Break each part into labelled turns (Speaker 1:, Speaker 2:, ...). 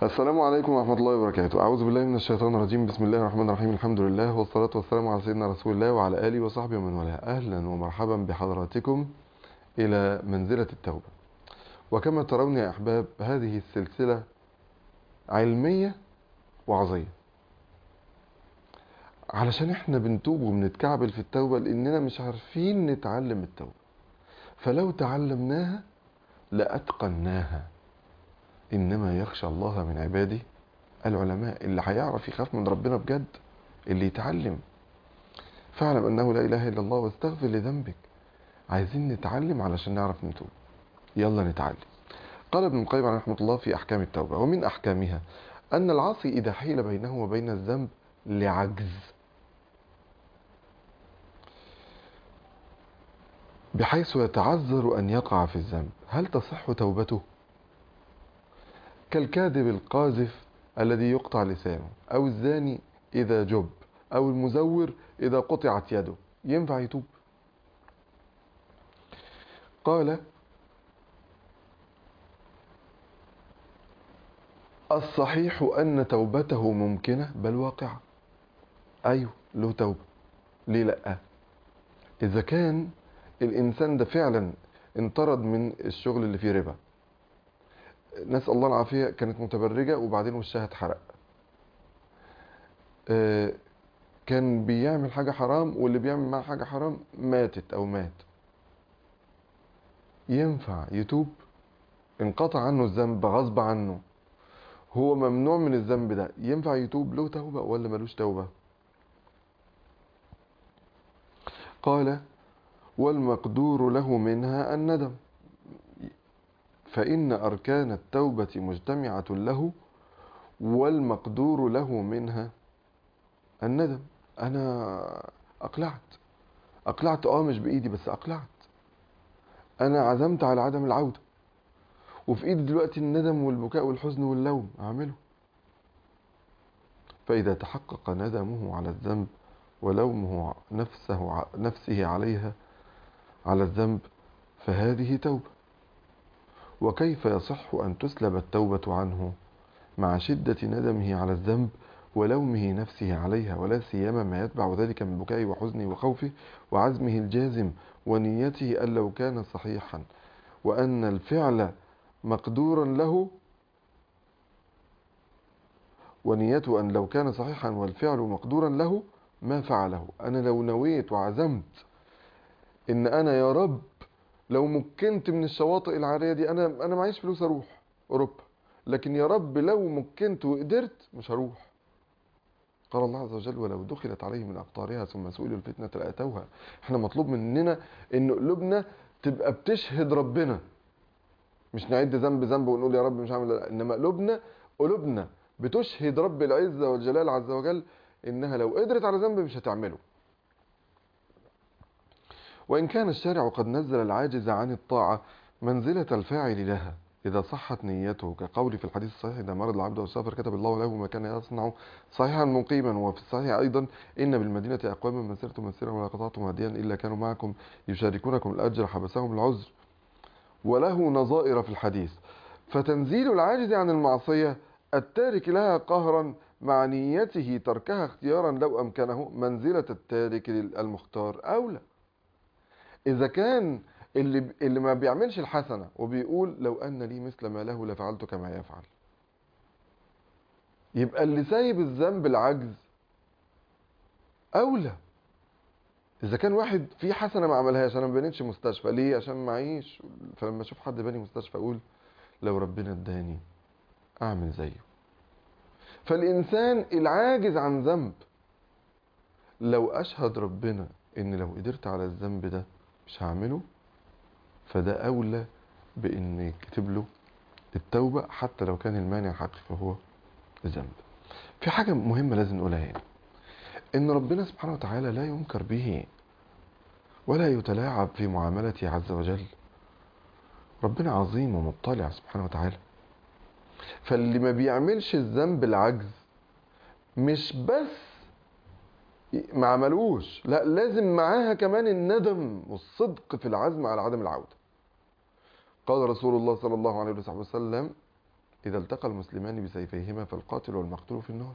Speaker 1: السلام عليكم ورحمة الله وبركاته أعوذ بالله من الشيطان الرجيم بسم الله الرحمن الرحيم الحمد لله والصلاة والسلام على سيدنا رسول الله وعلى آله وصحبه ومن والاه أهلا ومرحبا بحضراتكم إلى منزلة التوبة وكما ترون يا أحباب هذه السلسلة علمية وعظية علشان احنا بنتوب وبنتكعبل في التوبة لأننا مش عارفين نتعلم التوبة فلو تعلمناها لأتقناها إنما يخشى الله من عباده العلماء اللي هيعرف يخاف من ربنا بجد اللي يتعلم فاعلم أنه لا إله إلا الله واستغفر لذنبك عايزين نتعلم علشان نعرف نتوب يلا نتعلم قال ابن القيم عليه رحمة الله في أحكام التوبة ومن أحكامها أن العاصي إذا حيل بينه وبين الذنب لعجز بحيث يتعذر أن يقع في الذنب هل تصح توبته؟ كالكاذب القاذف الذي يقطع لسانه أو الزاني إذا جب أو المزور إذا قطعت يده ينفع يتوب قال الصحيح أن توبته ممكنة بل واقعة أيوه له توبة ليه لأ إذا كان الإنسان ده فعلا انطرد من الشغل اللي فيه ربا نسأل الله العافية كانت متبرجة وبعدين وشها اتحرق آه، كان بيعمل حاجة حرام واللي بيعمل معاه حاجة حرام ماتت أو مات ينفع يتوب انقطع عنه الذنب غصب عنه هو ممنوع من الذنب ده ينفع يتوب له توبة ولا ملوش توبة قال والمقدور له منها الندم فإن أركان التوبة مجتمعة له والمقدور له منها الندم أنا أقلعت أقلعت آه مش بإيدي بس أقلعت أنا عزمت على عدم العودة وفي إيدي دلوقتي الندم والبكاء والحزن واللوم أعمله فإذا تحقق ندمه على الذنب ولومه نفسه نفسه عليها على الذنب فهذه توبة وكيف يصح أن تسلب التوبة عنه مع شدة ندمه على الذنب ولومه نفسه عليها ولا سيما ما يتبع ذلك من بكائه وحزنه وخوفه وعزمه الجازم ونيته أن لو كان صحيحا وأن الفعل مقدورا له ونيته أن لو كان صحيحا والفعل مقدورا له ما فعله أنا لو نويت وعزمت إن أنا يا رب لو مكنت من الشواطئ العارية دي أنا أنا معيش فلوس أروح أوروبا لكن يا رب لو مكنت وقدرت مش هروح قال الله عز وجل ولو دخلت عليهم من أقطارها ثم سئلوا الفتنة لأتوها احنا مطلوب مننا إن قلوبنا تبقى بتشهد ربنا مش نعد ذنب ذنب ونقول يا رب مش هعمل لا. إنما قلوبنا قلوبنا بتشهد رب العزة والجلال عز وجل إنها لو قدرت على ذنب مش هتعمله وإن كان الشارع قد نزل العاجز عن الطاعة منزلة الفاعل لها إذا صحت نيته كقول في الحديث الصحيح إذا مرض العبد أو سافر كتب الله له ما كان يصنع صحيحا مقيما وفي الصحيح أيضا إن بالمدينة أقواما من سرتم مسيرا ولا قطعتم هاديا إلا كانوا معكم يشاركونكم الأجر حبسهم العذر وله نظائر في الحديث فتنزيل العاجز عن المعصية التارك لها قهرا مع نيته تركها اختيارا لو أمكنه منزلة التارك المختار أولى إذا كان اللي اللي ما بيعملش الحسنة وبيقول لو أن لي مثل ما له لفعلت كما يفعل يبقى اللي سايب الذنب العجز أولى إذا كان واحد في حسنة ما عملهاش أنا ما بنيتش مستشفى ليه عشان معيش فلما أشوف حد باني مستشفى أقول لو ربنا اداني أعمل زيه فالإنسان العاجز عن ذنب لو أشهد ربنا إن لو قدرت على الذنب ده مش هعمله فده أولى بإن يكتب له التوبة حتى لو كان المانع الحقيقي هو الذنب في حاجة مهمة لازم نقولها هنا إن ربنا سبحانه وتعالى لا ينكر به ولا يتلاعب في معاملته عز وجل ربنا عظيم ومطلع سبحانه وتعالى فاللي ما بيعملش الذنب العجز مش بس ما عملوش لا لازم معاها كمان الندم والصدق في العزم على عدم العودة قال رسول الله صلى الله عليه وسلم إذا التقى المسلمان بسيفيهما فالقاتل والمقتول في النار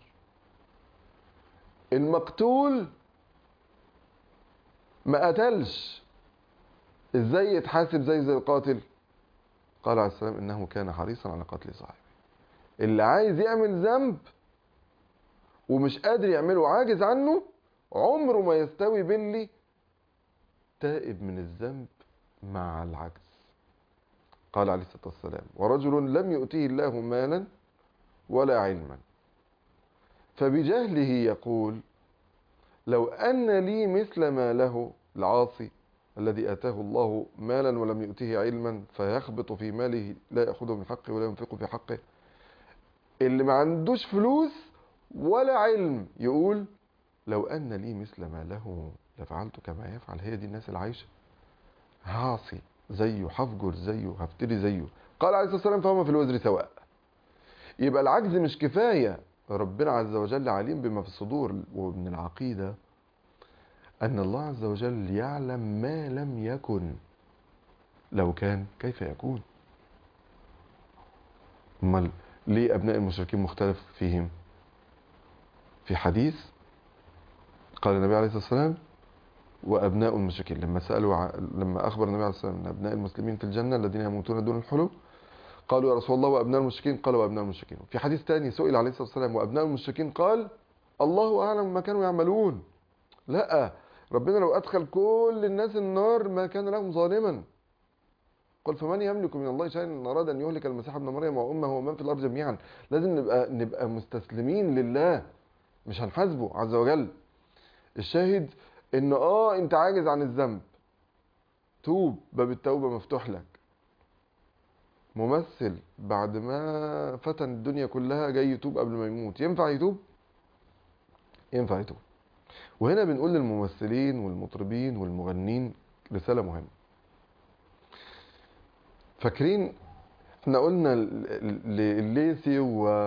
Speaker 1: المقتول ما قتلش ازاي يتحاسب زي زي القاتل قال عليه السلام انه كان حريصا على قتل صاحبه اللي عايز يعمل ذنب ومش قادر يعمله عاجز عنه عمره ما يستوي باللي تائب من الذنب مع العجز قال عليه الصلاة والسلام ورجل لم يؤتيه الله مالا ولا علما فبجهله يقول لو أن لي مثل ما له العاصي الذي آتاه الله مالا ولم يؤته علما فيخبط في ماله لا يأخذه من حقه ولا ينفقه في حقه اللي ما عندوش فلوس ولا علم يقول لو أن لي مثل ما له لفعلت كما يفعل هي دي الناس اللي عايشة هعصي زيه هفجر زيه هفتري زيه قال عليه الصلاة والسلام فهما في الوزر سواء يبقى العجز مش كفاية ربنا عز وجل عليم بما في الصدور ومن العقيدة أن الله عز وجل يعلم ما لم يكن لو كان كيف يكون امال ليه أبناء المشركين مختلف فيهم في حديث قال النبي عليه الصلاة والسلام وأبناء المشركين لما سألوا ع... لما أخبر النبي عليه الصلاة والسلام أن أبناء المسلمين في الجنة الذين يموتون دون الحلم قالوا يا رسول الله وأبناء المشركين قال وأبناء المشركين في حديث ثاني سئل عليه الصلاة والسلام وأبناء المشركين قال الله أعلم ما كانوا يعملون لا ربنا لو أدخل كل الناس النار ما كان لهم ظالما قل فمن يملك من الله شيئا ان اراد ان يهلك المسيح ابن مريم وامه ومن في الارض جميعا لازم نبقى نبقى مستسلمين لله مش هنحاسبه عز وجل الشاهد ان اه انت عاجز عن الذنب توب باب التوبه مفتوح لك ممثل بعد ما فتن الدنيا كلها جاي يتوب قبل ما يموت ينفع يتوب ينفع يتوب وهنا بنقول للممثلين والمطربين والمغنين رساله مهمه فاكرين احنا قلنا الليثي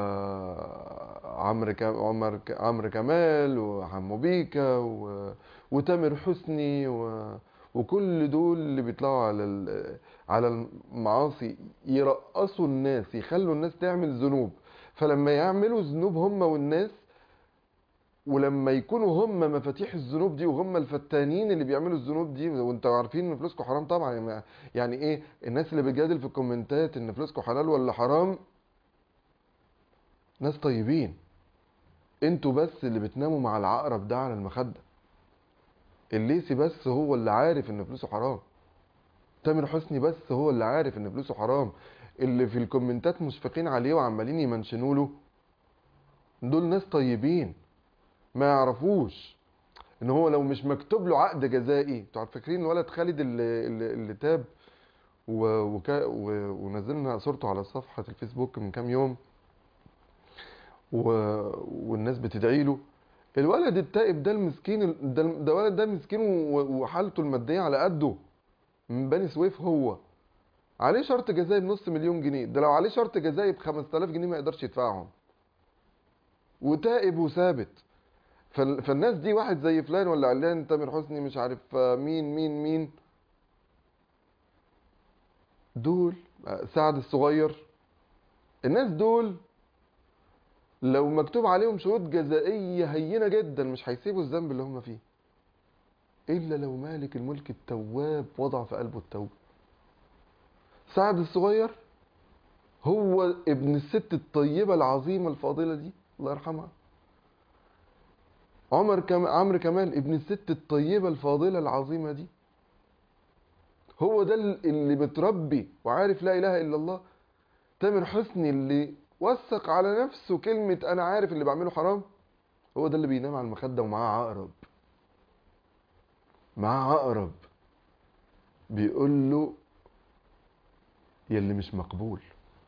Speaker 1: وعمرو عمر عمرو كمال وحمو بيكا و... وتامر حسني و... وكل دول اللي بيطلعوا على ال... على المعاصي يرقصوا الناس يخلوا الناس تعمل ذنوب فلما يعملوا ذنوب هم والناس ولما يكونوا هم مفاتيح الذنوب دي وهم الفتانين اللي بيعملوا الذنوب دي وانتوا عارفين ان فلوسكم حرام طبعا يعني ايه الناس اللي بتجادل في الكومنتات ان فلوسكم حلال ولا حرام ناس طيبين انتوا بس اللي بتناموا مع العقرب ده على المخده الليسي بس هو اللي عارف ان فلوسه حرام تامر حسني بس هو اللي عارف ان فلوسه حرام اللي في الكومنتات مشفقين عليه وعمالين يمنشنوا له دول ناس طيبين ما يعرفوش ان هو لو مش مكتوب له عقد جزائي انتوا فاكرين الولد خالد اللي, اللي, اللي تاب و... وكا... و... ونزلنا صورته على صفحة الفيسبوك من كام يوم و... والناس بتدعي له الولد التائب ده المسكين ده, ده الولد ده مسكين و... وحالته المادية على قده من بني سويف هو عليه شرط جزائي بنص مليون جنيه ده لو عليه شرط جزائي ب 5000 جنيه ما يقدرش يدفعهم وتائب وثابت فالناس دي واحد زي فلان ولا علان تامر حسني مش عارف مين مين مين دول سعد الصغير الناس دول لو مكتوب عليهم شروط جزائية هينة جدا مش هيسيبوا الذنب اللي هم فيه إلا لو مالك الملك التواب وضع في قلبه التوبة سعد الصغير هو ابن الست الطيبة العظيمة الفاضلة دي الله يرحمها عمر كم... عمرو كمال ابن الست الطيبة الفاضلة العظيمة دي هو ده اللي متربي وعارف لا إله إلا الله تامر حسني اللي وثق على نفسه كلمة أنا عارف اللي بعمله حرام هو ده اللي بينام على المخدة ومعاه عقرب معاه عقرب بيقول له يلي مش مقبول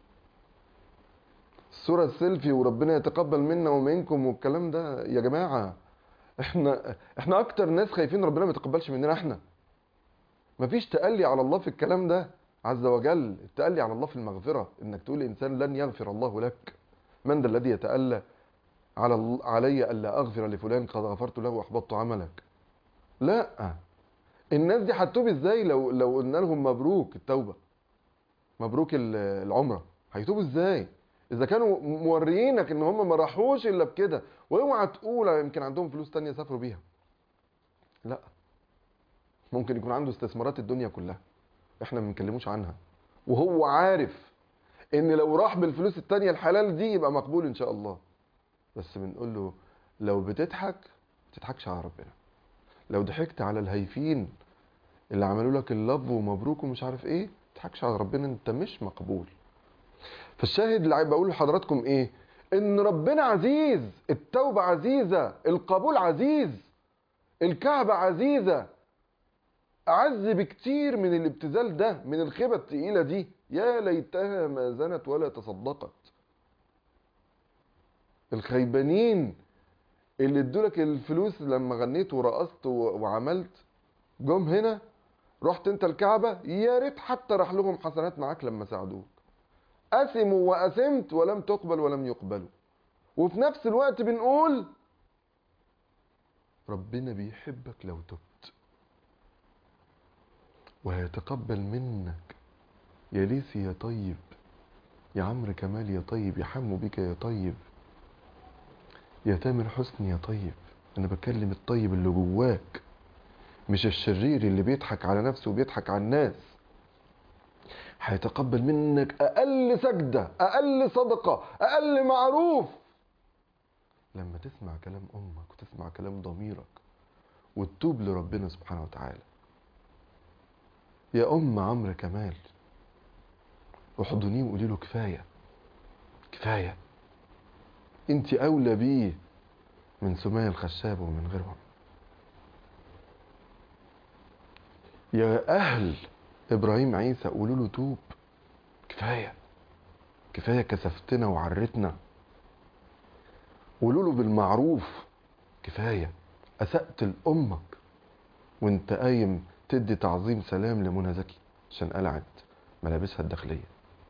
Speaker 1: الصورة السيلفي وربنا يتقبل منا ومنكم والكلام ده يا جماعة احنا احنا اكتر ناس خايفين ربنا ما يتقبلش مننا احنا مفيش تألي على الله في الكلام ده عز وجل التألي على الله في المغفرة انك تقول انسان لن يغفر الله لك من ذا الذي يتألى على علي الا اغفر لفلان قد غفرت له واحبطت عملك لا الناس دي هتتوب ازاي لو لو قلنا لهم مبروك التوبة مبروك العمرة هيتوبوا ازاي اذا كانوا موريينك ان هم ما راحوش الا بكده واوعى تقول يمكن عندهم فلوس تانية سافروا بيها لا ممكن يكون عنده استثمارات الدنيا كلها احنا ما بنكلموش عنها وهو عارف ان لو راح بالفلوس التانية الحلال دي يبقى مقبول ان شاء الله بس بنقول له لو بتضحك ما تضحكش على ربنا لو ضحكت على الهايفين اللي عملوا لك اللف ومبروك ومش عارف ايه ما تضحكش على ربنا انت مش مقبول فالشاهد اللي بقول لحضراتكم ايه ان ربنا عزيز التوبة عزيزة القبول عزيز الكعبة عزيزة أعز بكتير من الابتذال ده من الخيبة التقيلة دي يا ليتها ما زنت ولا تصدقت الخيبانين اللي ادولك الفلوس لما غنيت ورقصت وعملت جم هنا رحت انت الكعبة يا ريت حتى راح لهم حسنات معاك لما ساعدوك أثموا وأثمت ولم تقبل ولم يقبلوا وفي نفس الوقت بنقول ربنا بيحبك لو تبت وهيتقبل منك يا ليثي يا طيب يا عمرو كمال يا طيب يا حمو بك يا طيب يا تامر حسني يا طيب انا بكلم الطيب اللي جواك مش الشرير اللي بيضحك على نفسه وبيضحك على الناس هيتقبل منك اقل سجدة اقل صدقة اقل معروف لما تسمع كلام امك وتسمع كلام ضميرك وتتوب لربنا سبحانه وتعالى يا ام عمرو كمال احضنيه وقولي له كفايه كفايه انت اولى بيه من سمية الخشاب ومن غيرهم يا اهل ابراهيم عيسى قولوا له توب كفايه كفايه كسفتنا وعرتنا قولوا له بالمعروف كفايه اسأت لامك وانت قايم تدي تعظيم سلام لمنى زكي عشان قلعت ملابسها الداخليه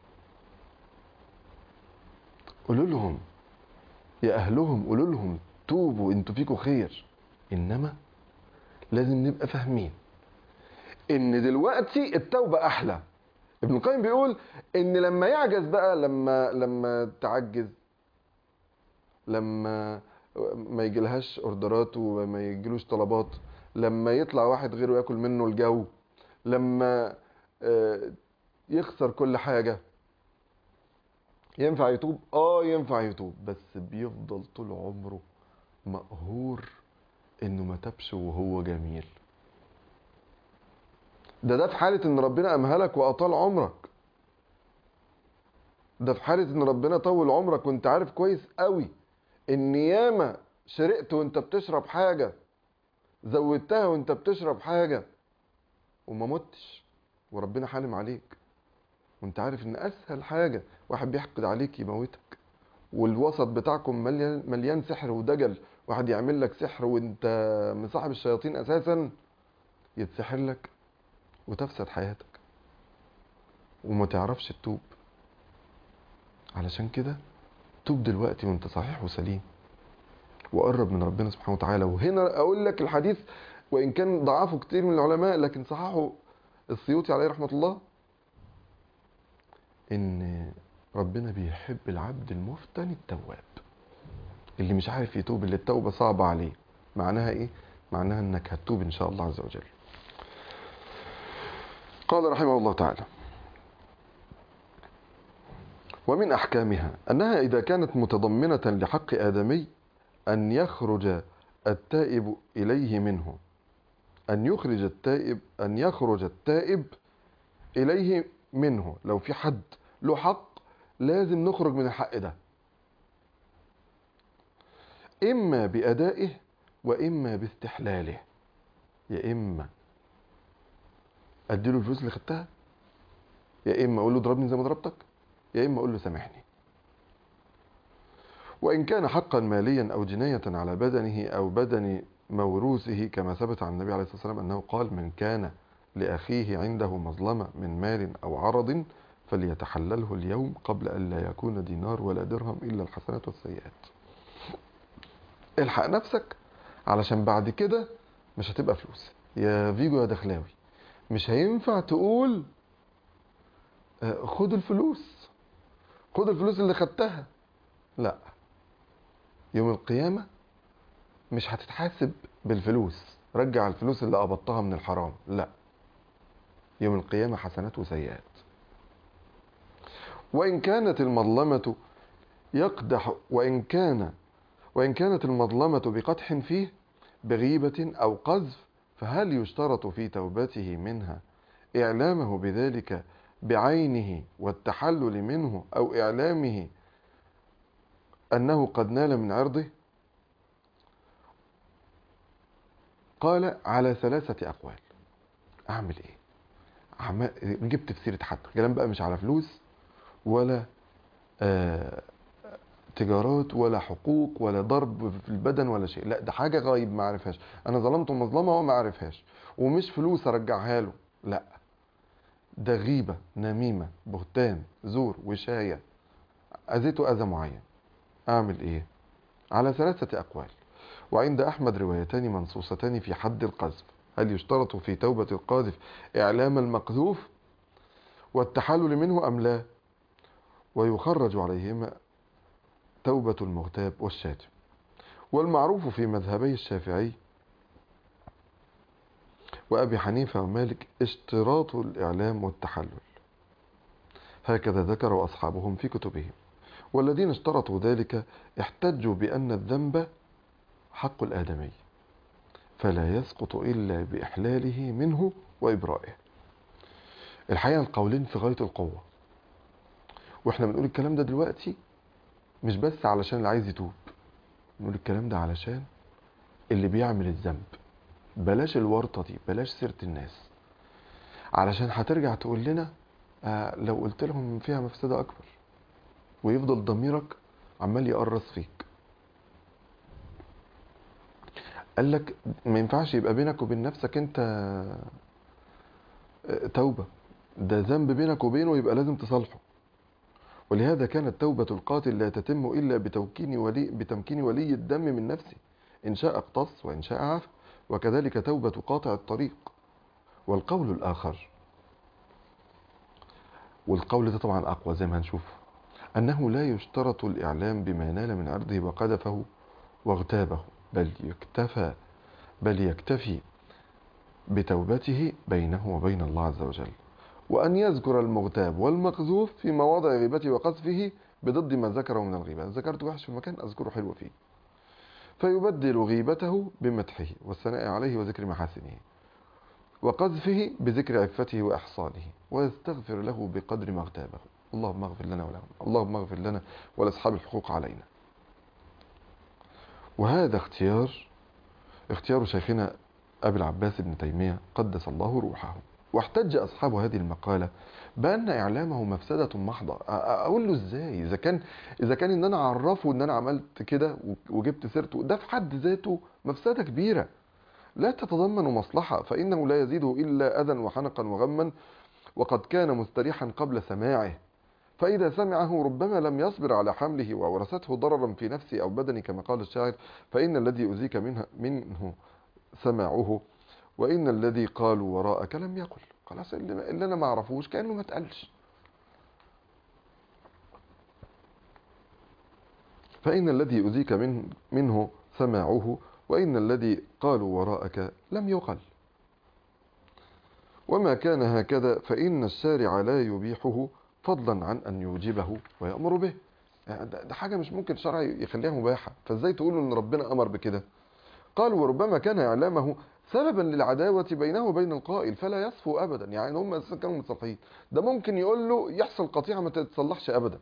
Speaker 1: قولوا لهم يا اهلهم قولوا لهم توبوا انتوا فيكم خير انما لازم نبقى فاهمين ان دلوقتي التوبه احلى ابن القيم بيقول ان لما يعجز بقى لما لما تعجز لما ما يجيلهاش اوردرات وما يجيلوش طلبات لما يطلع واحد غيره ياكل منه الجو لما يخسر كل حاجه ينفع يتوب اه ينفع يتوب بس بيفضل طول عمره مقهور انه ما تبش وهو جميل ده ده في حالة ان ربنا امهلك واطال عمرك ده في حالة ان ربنا طول عمرك وانت عارف كويس قوي ان ياما شرقت وانت بتشرب حاجة زودتها وانت بتشرب حاجة وما متش وربنا حالم عليك وانت عارف ان اسهل حاجة واحد بيحقد عليك يموتك والوسط بتاعكم مليان مليان سحر ودجل واحد يعمل لك سحر وانت مصاحب الشياطين اساسا يتسحر لك وتفسد حياتك وما تعرفش تتوب علشان كده توب دلوقتي وانت صحيح وسليم وقرب من ربنا سبحانه وتعالى وهنا اقول لك الحديث وان كان ضعفه كتير من العلماء لكن صححه السيوطي عليه رحمه الله ان ربنا بيحب العبد المفتن التواب اللي مش عارف يتوب اللي التوبه صعبه عليه معناها ايه معناها انك هتتوب ان شاء الله عز وجل قال رحمه الله تعالى ومن احكامها انها اذا كانت متضمنه لحق ادمي ان يخرج التائب اليه منه ان يخرج التائب ان يخرج التائب اليه منه لو في حد له حق لازم نخرج من الحق ده اما بادائه واما باستحلاله يا اما اديله الفلوس اللي خدتها يا اما اقول له اضربني زي ما ضربتك يا اما اقول له سامحني وان كان حقا ماليا او جنايه على بدنه او بدن موروثه كما ثبت عن النبي عليه الصلاه والسلام انه قال من كان لاخيه عنده مظلمه من مال او عرض فليتحلله اليوم قبل أن لا يكون دينار ولا درهم إلا الحسنات والسيئات الحق نفسك علشان بعد كده مش هتبقى فلوس يا فيجو يا دخلاوي مش هينفع تقول خد الفلوس خد الفلوس اللي خدتها لا يوم القيامة مش هتتحاسب بالفلوس رجع الفلوس اللي قبضتها من الحرام لا يوم القيامة حسنات وسيئات وإن كانت المظلمة يقدح وإن كان وإن كانت المظلمة بقدح فيه بغيبة أو قذف فهل يشترط في توبته منها إعلامه بذلك بعينه والتحلل منه أو إعلامه أنه قد نال من عرضه قال على ثلاثة أقوال أعمل إيه عم... جبت في سيرة حد كلام بقى مش على فلوس ولا آه تجارات ولا حقوق ولا ضرب في البدن ولا شيء لا ده حاجة غايب ما عرفهاش أنا ظلمته مظلمة وهو ما عرفهاش ومش فلوس أرجعها له لا ده غيبة نميمة بهتان زور وشاية أذيته أذى معين أعمل إيه على ثلاثة أقوال وعند أحمد روايتان منصوصتان في حد القذف هل يشترط في توبة القاذف إعلام المقذوف والتحلل منه أم لا ويخرج عليهما توبة المغتاب والشاتم والمعروف في مذهبي الشافعي وأبي حنيفة ومالك اشتراط الإعلام والتحلل هكذا ذكر أصحابهم في كتبهم والذين اشترطوا ذلك احتجوا بأن الذنب حق الآدمي فلا يسقط إلا بإحلاله منه وإبرائه الحقيقة القولين في غاية القوة واحنا بنقول الكلام ده دلوقتي مش بس علشان اللي عايز يتوب بنقول الكلام ده علشان اللي بيعمل الذنب بلاش الورطة دي بلاش سيرة الناس علشان هترجع تقول لنا آه لو قلت لهم فيها مفسدة أكبر ويفضل ضميرك عمال يقرص فيك قال لك ما ينفعش يبقى بينك وبين نفسك انت توبة ده ذنب بينك وبينه يبقى لازم تصالحه ولهذا كانت توبة القاتل لا تتم إلا بتمكين ولي, بتمكين ولي الدم من نفسه إن شاء اقتص وإن شاء عفى وكذلك توبة قاطع الطريق والقول الآخر والقول ده طبعا أقوى زي ما هنشوف أنه لا يشترط الإعلام بما نال من عرضه وقذفه واغتابه بل يكتفى بل يكتفي بتوبته بينه وبين الله عز وجل وأن يذكر المغتاب والمقذوف في مواضع غيبته وقذفه بضد ما ذكره من الغيبة ذكرت وحش في مكان أذكره حلو فيه فيبدل غيبته بمدحه والثناء عليه وذكر محاسنه وقذفه بذكر عفته وإحصانه ويستغفر له بقدر ما اغتابه اللهم اغفر لنا ولهم اللهم اغفر لنا ولأصحاب الحقوق علينا وهذا اختيار اختيار شيخنا أبي العباس بن تيمية قدس الله روحه واحتج أصحاب هذه المقالة بأن إعلامه مفسدة محضة أقول له إزاي إذا كان إذا كان إن أنا أعرفه إن أنا عملت كده وجبت سيرته ده في حد ذاته مفسدة كبيرة لا تتضمن مصلحة فإنه لا يزيده إلا أذى وحنقا وغما وقد كان مستريحا قبل سماعه فإذا سمعه ربما لم يصبر على حمله وورثته ضررا في نفسه أو بدنه كما قال الشاعر فإن الذي يؤذيك منه, منه سماعه وإن الذي قالوا وراءك لم يقل خلاص اللي, اللي أنا ما أعرفوش كأنه ما اتقالش فإن الذي يؤذيك من منه سماعه وإن الذي قالوا وراءك لم يقل وما كان هكذا فإن الشارع لا يبيحه فضلا عن أن يوجبه ويأمر به ده حاجة مش ممكن الشرع يخليها مباحة فازاي تقولوا ان ربنا أمر بكده قال وربما كان إعلامه سببا للعداوة بينه وبين القائل فلا يصفو أبدا يعني هم كانوا متصالحين ده ممكن يقول له يحصل قطيعة ما تتصلحش أبدا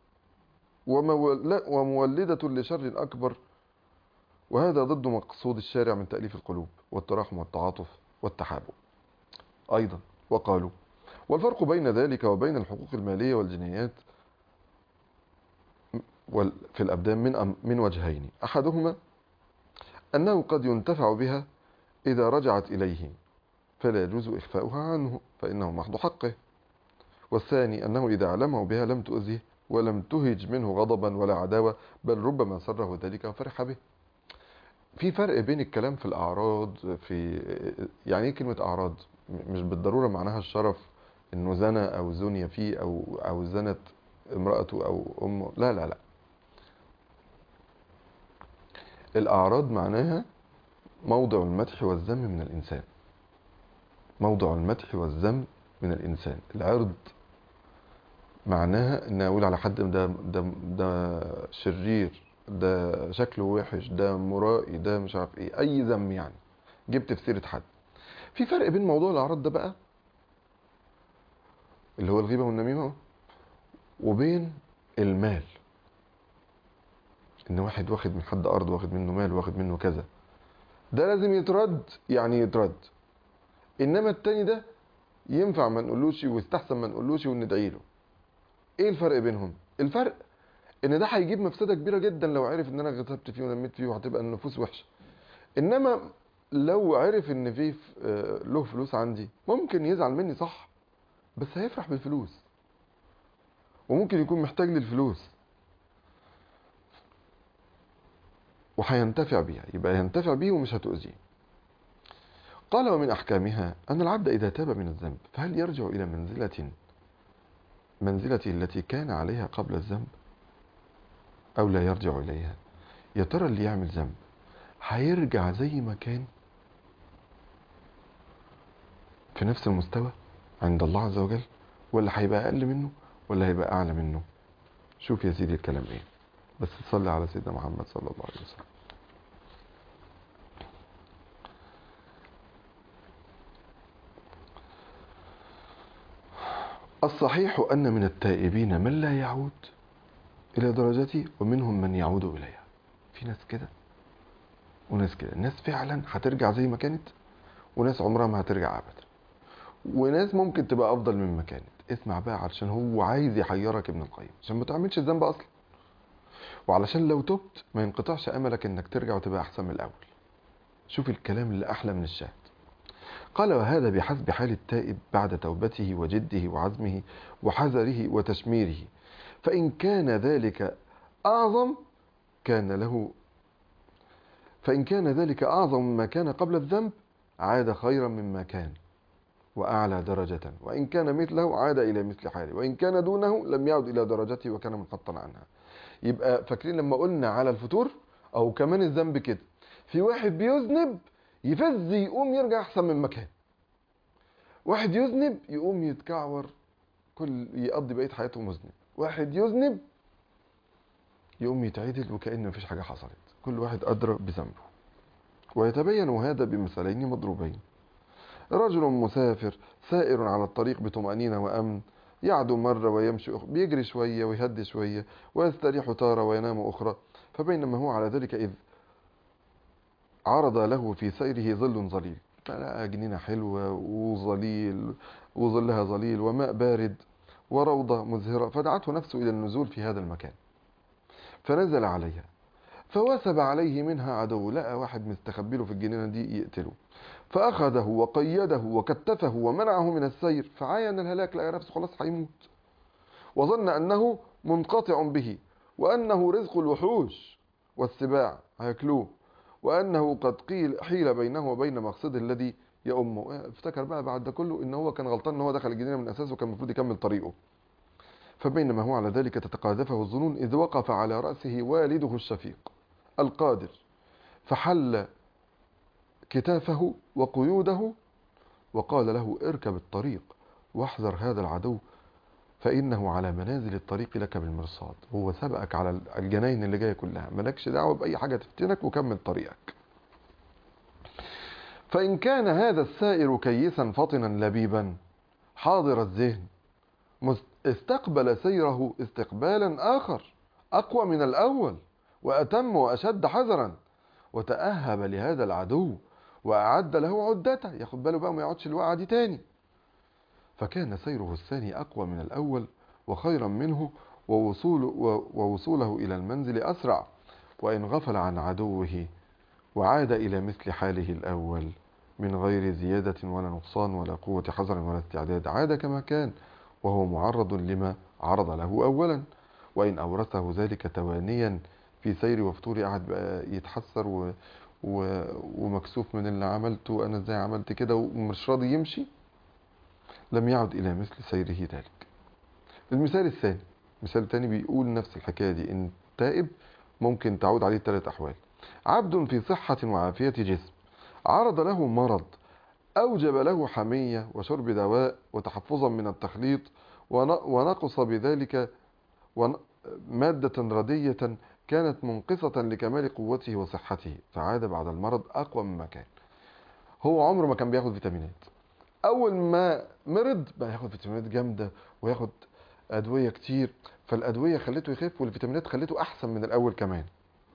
Speaker 1: ومولدة لشر أكبر وهذا ضد مقصود الشارع من تأليف القلوب والتراحم والتعاطف والتحابب أيضا وقالوا والفرق بين ذلك وبين الحقوق المالية والجنايات في الأبدان من من وجهين أحدهما أنه قد ينتفع بها إذا رجعت إليه فلا يجوز إخفاؤها عنه فإنه محض حقه والثاني أنه إذا علمه بها لم تؤذيه ولم تهج منه غضبا ولا عداوة بل ربما سره ذلك وفرح به في فرق بين الكلام في الأعراض في يعني ايه كلمة أعراض مش بالضرورة معناها الشرف انه زنى او زني فيه او او زنت امرأته أو أمه لا لا لا الأعراض معناها موضع المدح والذم من الإنسان موضع المدح والذم من الإنسان العرض معناها ان اقول على حد ده ده ده شرير ده شكله وحش ده مرائي ده مش عارف ايه اي ذم يعني جبت في سيره حد في فرق بين موضوع الاعراض ده بقى اللي هو الغيبه والنميمه وبين المال ان واحد واخد من حد ارض واخد منه مال واخد منه كذا ده لازم يترد يعني يترد انما التاني ده ينفع ما نقولوش ويستحسن ما نقولوش وندعي له ايه الفرق بينهم الفرق ان ده هيجيب مفسده كبيره جدا لو عرف ان انا غتبت فيه ونميت فيه وهتبقى النفوس وحشه انما لو عرف ان في آه، له فلوس عندي ممكن يزعل مني صح بس هيفرح بالفلوس وممكن يكون محتاج للفلوس وهينتفع بيها يبقى ينتفع بيه ومش هتؤذيه قال ومن أحكامها أن العبد إذا تاب من الذنب فهل يرجع إلى منزلة منزلته التي كان عليها قبل الذنب أو لا يرجع إليها يا ترى اللي يعمل ذنب هيرجع زي ما كان في نفس المستوى عند الله عز وجل ولا هيبقى أقل منه ولا هيبقى أعلى منه شوف يا سيدي الكلام إيه بس تصلي على سيدنا محمد صلى الله عليه وسلم الصحيح أن من التائبين من لا يعود إلى درجتي ومنهم من يعود إليها في ناس كده وناس كده ناس فعلا هترجع زي ما كانت وناس عمرها ما هترجع أبدا وناس ممكن تبقى أفضل مما كانت اسمع بقى علشان هو عايز يحيرك ابن القيم عشان ما تعملش الذنب أصلا وعلشان لو تبت ما ينقطعش أملك إنك ترجع وتبقى أحسن من الأول شوف الكلام اللي أحلى من الشاهد قال وهذا بحسب حال التائب بعد توبته وجده وعزمه وحذره وتشميره فإن كان ذلك أعظم كان له فإن كان ذلك أعظم مما كان قبل الذنب عاد خيرا مما كان وأعلى درجة وإن كان مثله عاد إلى مثل حاله وإن كان دونه لم يعد إلى درجته وكان منحطا عنها يبقى فاكرين لما قلنا على الفتور أو كمان الذنب كده في واحد بيذنب يفز يقوم يرجع احسن من مكان واحد يذنب يقوم يتكعور كل يقضي بقيه حياته مذنب واحد يذنب يقوم يتعدل وكأن مفيش حاجه حصلت كل واحد ادرى بذنبه ويتبين هذا بمثالين مضروبين رجل مسافر سائر على الطريق بطمأنينة وأمن يعدو مرة ويمشي أخرى بيجري شوية ويهدي شوية ويستريح تارة وينام أخرى فبينما هو على ذلك إذ عرض له في سيره ظل ظليل فلقى جنينة حلوة وظليل وظلها ظليل وماء بارد وروضة مزهرة فدعته نفسه إلى النزول في هذا المكان فنزل عليها فوثب عليه منها عدو لقى واحد مستخبي له في الجنينة دي يقتله فأخذه وقيده وكتفه ومنعه من السير فعاين الهلاك لقى نفسه خلاص هيموت وظن أنه منقطع به وأنه رزق الوحوش والسباع هياكلوه وأنه قد قيل حيل بينه وبين مقصده الذي يأمه افتكر بقى بعد ده كله ان هو كان غلطان ان هو دخل الجنينة من اساسه وكان المفروض يكمل طريقه فبينما هو على ذلك تتقاذفه الظنون إذ وقف على رأسه والده الشفيق القادر فحل كتافه وقيوده وقال له اركب الطريق واحذر هذا العدو فإنه على منازل الطريق لك بالمرصاد هو سبقك على الجناين اللي جاية كلها مالكش دعوة بأي حاجة تفتنك وكمل طريقك فإن كان هذا السائر كيسا فطنا لبيبا حاضر الذهن استقبل سيره استقبالا آخر أقوى من الأول وأتم وأشد حذرا وتأهب لهذا العدو وأعد له عدته ياخد باله بقى ما يقعدش الوقعة دي تاني فكان سيره الثاني أقوى من الأول وخيرا منه ووصول ووصوله إلى المنزل أسرع وإن غفل عن عدوه وعاد إلى مثل حاله الأول من غير زيادة ولا نقصان ولا قوة حذر ولا استعداد عاد كما كان وهو معرض لما عرض له أولا وإن أورثه ذلك توانيا في سير وفتور قعد بقى يتحسر و... و... ومكسوف من اللي عملته أنا إزاي عملت كده ومش راضي يمشي لم يعد إلى مثل سيره ذلك المثال الثاني مثال تاني بيقول نفس الحكاية دي إن التائب ممكن تعود عليه ثلاث أحوال عبد في صحة وعافية جسم عرض له مرض أوجب له حمية وشرب دواء وتحفظا من التخليط ون- ونقص بذلك ون- مادة ردية كانت منقصة لكمال قوته وصحته فعاد بعد المرض أقوى مما كان هو عمره ما كان بياخد فيتامينات أول ما مرض بقى ياخد فيتامينات جامدة وياخد أدوية كتير فالأدوية خلته يخف والفيتامينات خلته أحسن من الأول كمان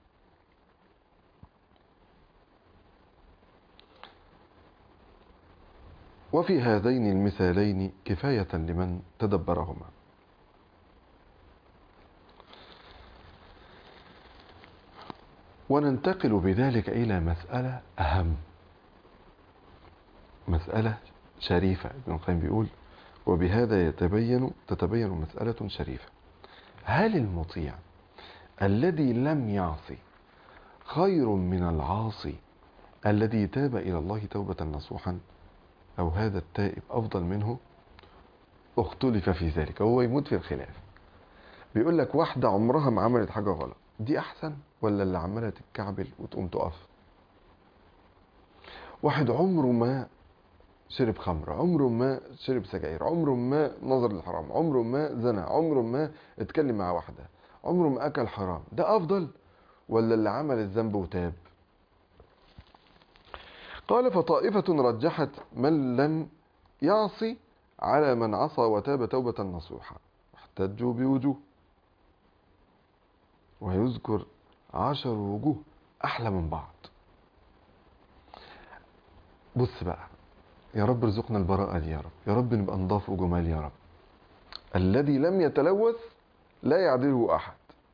Speaker 1: وفي هذين المثالين كفاية لمن تدبرهما وننتقل بذلك إلى مسألة أهم مسألة شريفة ابن القيم بيقول وبهذا يتبين تتبين مسألة شريفة هل المطيع الذي لم يعصي خير من العاصي الذي تاب إلى الله توبة نصوحا أو هذا التائب أفضل منه اختلف في ذلك هو يموت في الخلاف بيقول لك واحدة عمرها ما عملت حاجة غلط دي أحسن ولا اللي عمالة تتكعبل وتقوم تقف واحد عمره ما شرب خمر عمره ما شرب سجاير عمره ما نظر للحرام عمره ما زنى عمره ما اتكلم مع واحدة عمره ما أكل حرام ده أفضل ولا اللي عمل الذنب وتاب قال فطائفة رجحت من لم يعصي على من عصى وتاب توبة نصوحة احتجوا بوجوه ويذكر عشر وجوه أحلى من بعض بص بقى يا رب ارزقنا البراءة دي يا رب يا رب نبقى نضاف وجمال يا رب الذي لم يتلوث لا يعدله أحد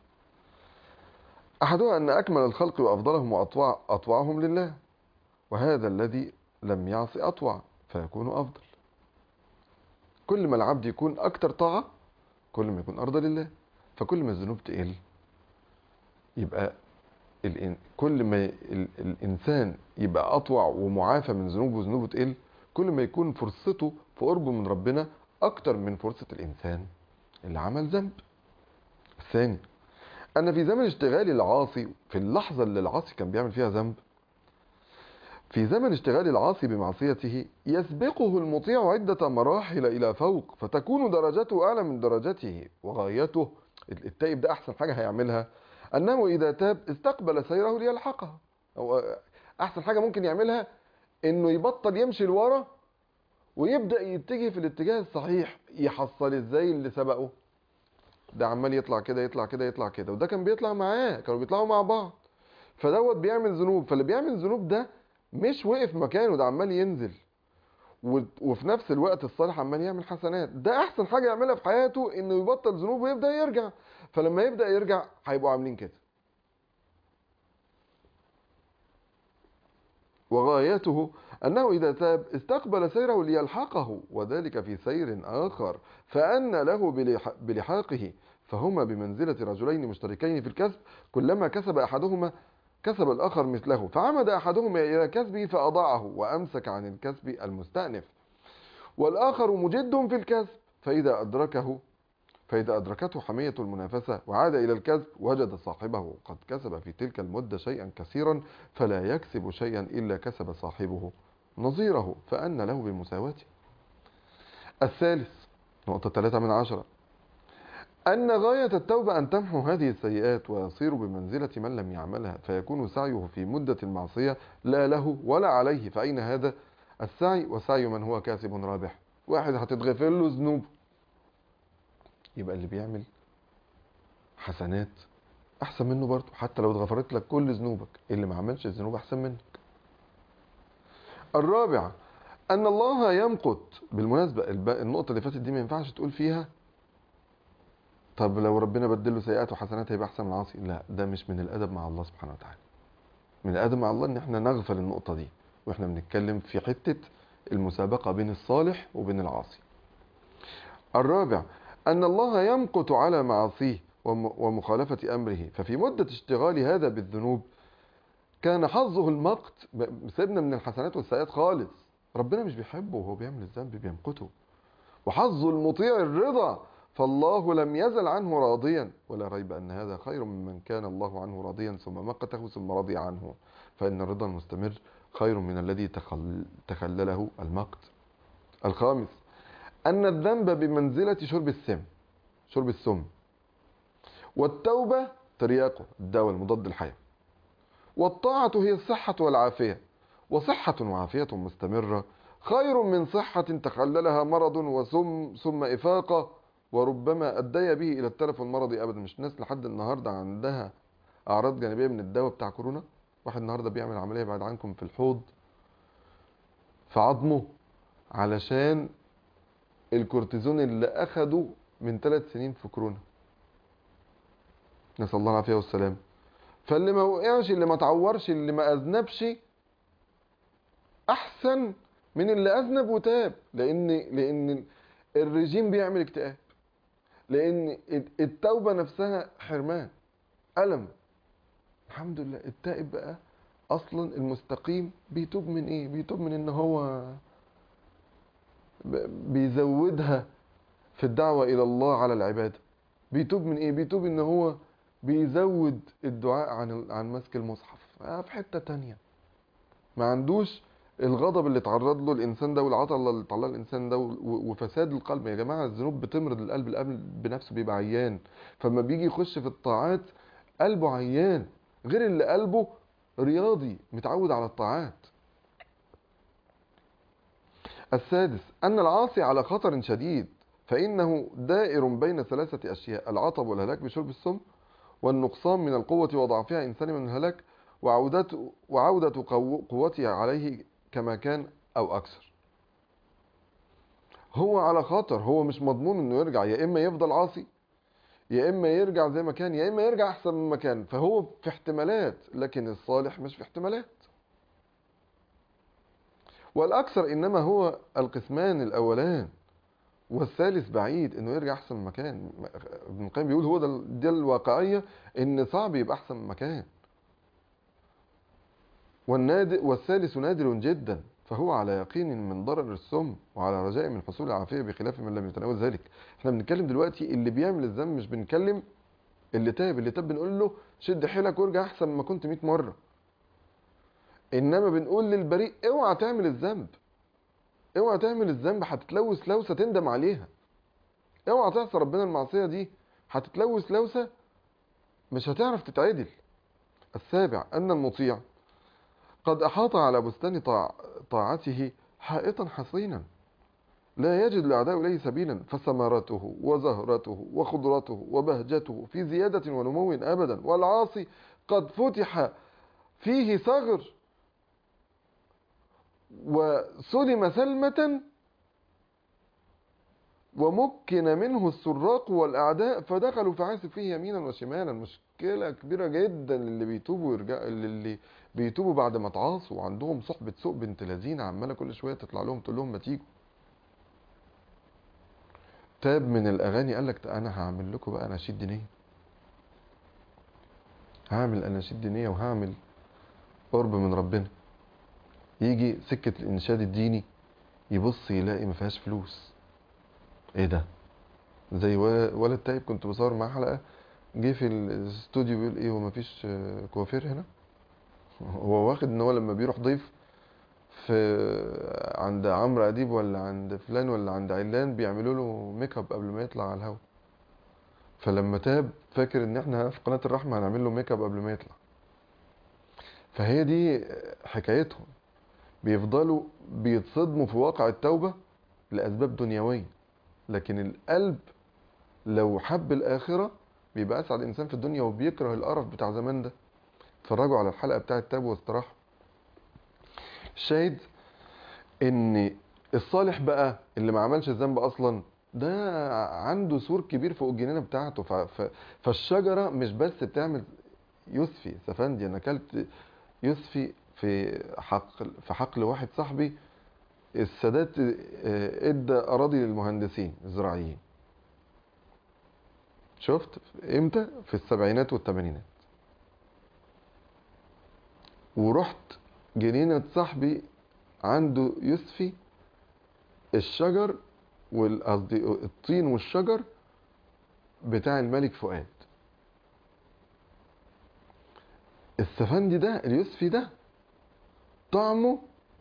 Speaker 1: أحدها أن أكمل الخلق وأفضلهم وأطوع أطوعهم لله وهذا الذي لم يعص أطوع فيكون أفضل كل ما العبد يكون أكتر طاعة كل ما يكون أرضى لله فكل ما الذنوب تقل يبقى الإن كل ما ال- الإنسان يبقى أطوع ومعافى من ذنوبه وذنوبه تقل كل ما يكون فرصته في قربه من ربنا أكتر من فرصة الإنسان اللي عمل ذنب الثاني أن في زمن اشتغال العاصي في اللحظة اللي العاصي كان بيعمل فيها ذنب في زمن اشتغال العاصي بمعصيته يسبقه المطيع عدة مراحل إلى فوق فتكون درجته أعلى من درجته وغايته التائب ده أحسن حاجة هيعملها أنه إذا تاب استقبل سيره ليلحقها أو أحسن حاجة ممكن يعملها إنه يبطل يمشي لورا ويبدأ يتجه في الاتجاه الصحيح يحصل إزاي اللي سبقه ده عمال يطلع كده يطلع كده يطلع كده وده كان بيطلع معاه كانوا بيطلعوا مع بعض فدوت بيعمل ذنوب فاللي بيعمل ذنوب ده مش وقف مكانه ده عمال ينزل و- وفي نفس الوقت الصالح عمال يعمل حسنات ده احسن حاجه يعملها في حياته انه يبطل ذنوب ويبدا يرجع فلما يبدا يرجع هيبقوا عاملين كده وغايته انه اذا تاب استقبل سيره ليلحقه وذلك في سير اخر فان له بلح- بلحاقه فهما بمنزله رجلين مشتركين في الكسب كلما كسب احدهما كسب الآخر مثله فعمد أحدهما إلى كسبه فأضاعه وأمسك عن الكسب المستأنف والآخر مجد في الكسب فإذا أدركه فإذا أدركته حمية المنافسة وعاد إلى الكسب وجد صاحبه قد كسب في تلك المدة شيئا كثيرا فلا يكسب شيئا إلا كسب صاحبه نظيره فأن له بمساواته الثالث نقطة ثلاثة من عشرة أن غاية التوبة أن تمحو هذه السيئات ويصير بمنزلة من لم يعملها فيكون سعيه في مدة المعصية لا له ولا عليه فأين هذا السعي وسعي من هو كاسب رابح واحد هتتغفر له ذنوب يبقى اللي بيعمل حسنات أحسن منه برضه حتى لو اتغفرت لك كل ذنوبك اللي ما عملش الذنوب أحسن منك الرابع أن الله يمقت بالمناسبة الب- النقطة اللي فاتت دي ما ينفعش تقول فيها طب لو ربنا بدله سيئات وحسنات هيبقى احسن من العاصي لا ده مش من الادب مع الله سبحانه وتعالى من الادب مع الله ان احنا نغفل النقطه دي واحنا بنتكلم في حته المسابقه بين الصالح وبين العاصي الرابع ان الله يمقت على معاصيه وم- ومخالفه امره ففي مده اشتغال هذا بالذنوب كان حظه المقت ب- سيبنا من الحسنات والسيئات خالص ربنا مش بيحبه وهو بيعمل الذنب بيمقته وحظ المطيع الرضا فالله لم يزل عنه راضيا ولا ريب أن هذا خير ممن كان الله عنه راضيا ثم مقته ثم رضي عنه فإن الرضا المستمر خير من الذي تخل تخلله المقت الخامس أن الذنب بمنزلة شرب السم شرب السم والتوبة ترياقه الدواء المضاد الحيوي والطاعة هي الصحة والعافية وصحة وعافية مستمرة خير من صحة تخللها مرض وسم ثم إفاقة وربما أدي به إلى التلف المرضي أبدا مش ناس لحد النهاردة عندها أعراض جانبية من الدواء بتاع كورونا واحد النهاردة بيعمل عملية بعد عنكم في الحوض في عظمه علشان الكورتيزون اللي أخده من ثلاث سنين في كورونا نسأل الله العافية والسلام فاللي ما وقعش اللي ما تعورش اللي ما أذنبش أحسن من اللي أذنب وتاب لأن لأن الرجيم بيعمل اكتئاب لأن التوبة نفسها حرمان ألم الحمد لله التائب بقى أصلا المستقيم بيتوب من إيه؟ بيتوب من إن هو بيزودها في الدعوة إلى الله على العبادة بيتوب من إيه؟ بيتوب إن هو بيزود الدعاء عن عن مسك المصحف في حتة تانية ما عندوش الغضب اللي تعرض له الانسان ده والعطل اللي طلع الانسان ده وفساد القلب يا جماعه الذنوب بتمرض القلب القلب بنفسه بيبقى عيان فلما بيجي يخش في الطاعات قلبه عيان غير اللي قلبه رياضي متعود على الطاعات السادس ان العاصي على خطر شديد فانه دائر بين ثلاثه اشياء العطب والهلاك بشرب السم والنقصان من القوه وضعفها انسان من الهلاك وعودة وعودة قوته عليه كما كان او اكثر هو على خطر هو مش مضمون انه يرجع يا اما يفضل عاصي يا اما يرجع زي ما كان يا اما يرجع احسن مما كان فهو في احتمالات لكن الصالح مش في احتمالات والاكثر انما هو القسمان الاولان والثالث بعيد انه يرجع احسن من مكان ابن القيم بيقول هو ده دي الواقعيه ان صعب يبقى احسن من مكان والنادر والثالث نادر جدا فهو على يقين من ضرر السم وعلى رجاء من حصول العافيه بخلاف من لم يتناول ذلك احنا بنتكلم دلوقتي اللي بيعمل الذنب مش بنتكلم اللي تاب اللي تاب بنقول له شد حيلك وارجع احسن ما كنت 100 مره انما بنقول للبريء اوعى تعمل الذنب اوعى تعمل الذنب هتتلوث لوثه تندم عليها اوعى تعصي ربنا المعصيه دي هتتلوث لوثه مش هتعرف تتعدل السابع ان المطيع قد أحاط على بستان طاع... طاعته حائطا حصينا لا يجد الأعداء إليه سبيلا فثمرته وزهرته وخضرته وبهجته في زيادة ونمو أبدا والعاصي قد فتح فيه ثغر وسلم سلمة ومكن منه السراق والأعداء فدخلوا فعاسب فيه يمينا وشمالا مشكلة كبيرة جدا اللي بيتوبوا ويرجع اللي بيتوبوا بعد ما اتعاصوا وعندهم صحبة سوء بنت لذينة عمالة كل شوية تطلع لهم تقول لهم ما تيجوا تاب من الأغاني قال لك أنا هعمل لكم بقى أناشيد دينية هعمل أناشيد دينية وهعمل قرب من ربنا يجي سكة الإنشاد الديني يبص يلاقي ما فيهاش فلوس ايه ده زي ولد تايب كنت بصور معاه حلقه جه في الاستوديو بيقول ايه هو مفيش كوافير هنا هو واخد ان هو لما بيروح ضيف في عند عمرو اديب ولا عند فلان ولا عند علان بيعملوا له ميك اب قبل ما يطلع على الهوا فلما تاب فاكر ان احنا في قناه الرحمه هنعمل له ميك اب قبل ما يطلع فهي دي حكايتهم بيفضلوا بيتصدموا في واقع التوبه لاسباب دنيويه لكن القلب لو حب الآخرة بيبقى أسعد إنسان في الدنيا وبيكره القرف بتاع زمان ده اتفرجوا على الحلقة بتاعة تاب واستراحة الشاهد إن الصالح بقى اللي ما عملش الذنب أصلا ده عنده سور كبير فوق الجنينة بتاعته ف... ف... فالشجرة مش بس بتعمل يسفي سفندي أنا أكلت يسفي في حقل في حقل واحد صاحبي السادات ادى اراضي للمهندسين الزراعيين شفت امتى في السبعينات والثمانينات ورحت جنينة صاحبي عنده يسفي الشجر قصدي الطين والشجر بتاع الملك فؤاد السفندي ده اليوسفي ده طعمه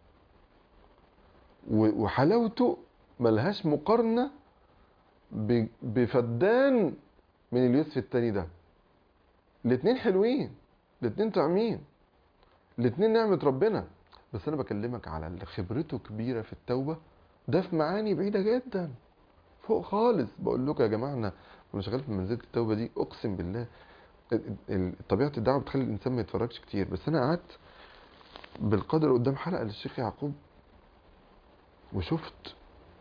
Speaker 1: و- وحلاوته ملهاش مقارنة ب- بفدان من اليوسف التاني ده الاتنين حلوين الاتنين طعمين الاتنين نعمة ربنا بس انا بكلمك على اللي خبرته كبيرة في التوبة ده في معاني بعيدة جدا فوق خالص بقول لكم يا جماعة انا وانا شغال في منزلة التوبة دي اقسم بالله ال- ال- طبيعة الدعوة بتخلي الانسان ما يتفرجش كتير بس انا قعدت بالقدر قدام حلقة للشيخ يعقوب وشفت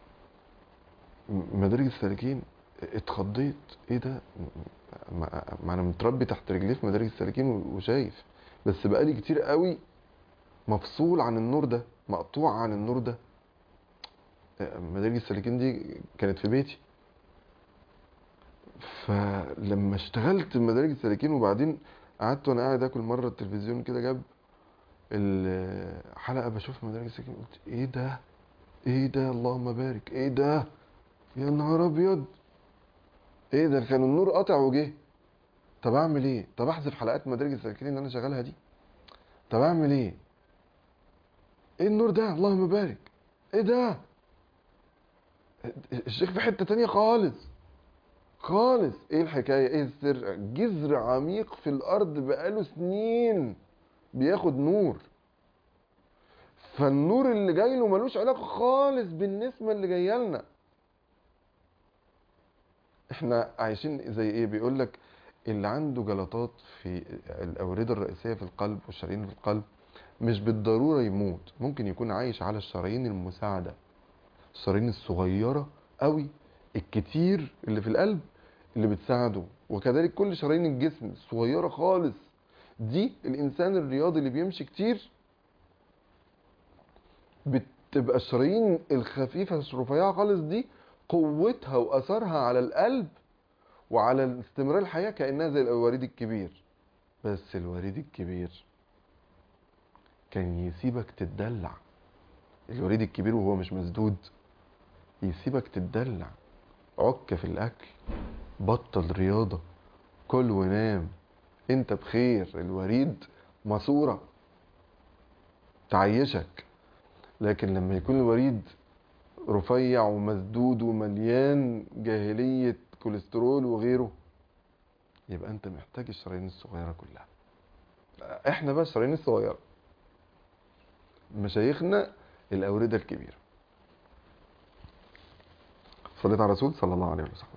Speaker 1: م- مدارج السالكين اتخضيت ايه ده ما, ما انا متربي تحت رجليه في مدارج السالكين و- وشايف بس بقالي كتير قوي مفصول عن النور ده مقطوع عن النور ده مدارج السالكين دي كانت في بيتي فلما اشتغلت في مدارج السالكين وبعدين قعدت وانا قاعد اكل مره التلفزيون كده جاب الحلقه بشوف مدارج السالكين قلت ايه ده ايه ده اللهم بارك ايه ده يا نهار ابيض ايه ده كان النور قطع وجه طب اعمل ايه طب احذف حلقات مدارج السالكين اللي انا شغالها دي طب اعمل ايه ايه النور ده اللهم بارك ايه ده الشيخ في حتة تانية خالص خالص ايه الحكاية ايه السر جذر عميق في الارض بقاله سنين بياخد نور فالنور اللي جاي له ملوش علاقة خالص بالنسمة اللي جاية لنا احنا عايشين زي ايه بيقول لك اللي عنده جلطات في الاوردة الرئيسية في القلب والشرايين في القلب مش بالضرورة يموت ممكن يكون عايش على الشرايين المساعدة الشرايين الصغيرة قوي الكتير اللي في القلب اللي بتساعده وكذلك كل شرايين الجسم الصغيرة خالص دي الإنسان الرياضي اللي بيمشي كتير بتبقى الشرايين الخفيفة الرفيعة خالص دي قوتها وأثرها على القلب وعلى استمرار الحياة كأنها زي الوريد الكبير بس الوريد الكبير كان يسيبك تتدلع الوريد الكبير وهو مش مسدود يسيبك تتدلع عك في الاكل بطل رياضة كل ونام انت بخير الوريد ماسورة تعيشك لكن لما يكون الوريد رفيع ومسدود ومليان جاهلية كوليسترول وغيره يبقى انت محتاج الشرايين الصغيرة كلها احنا بقى الشرايين الصغيرة مشايخنا الأوردة الكبيرة صليت على رسول صلى الله عليه وسلم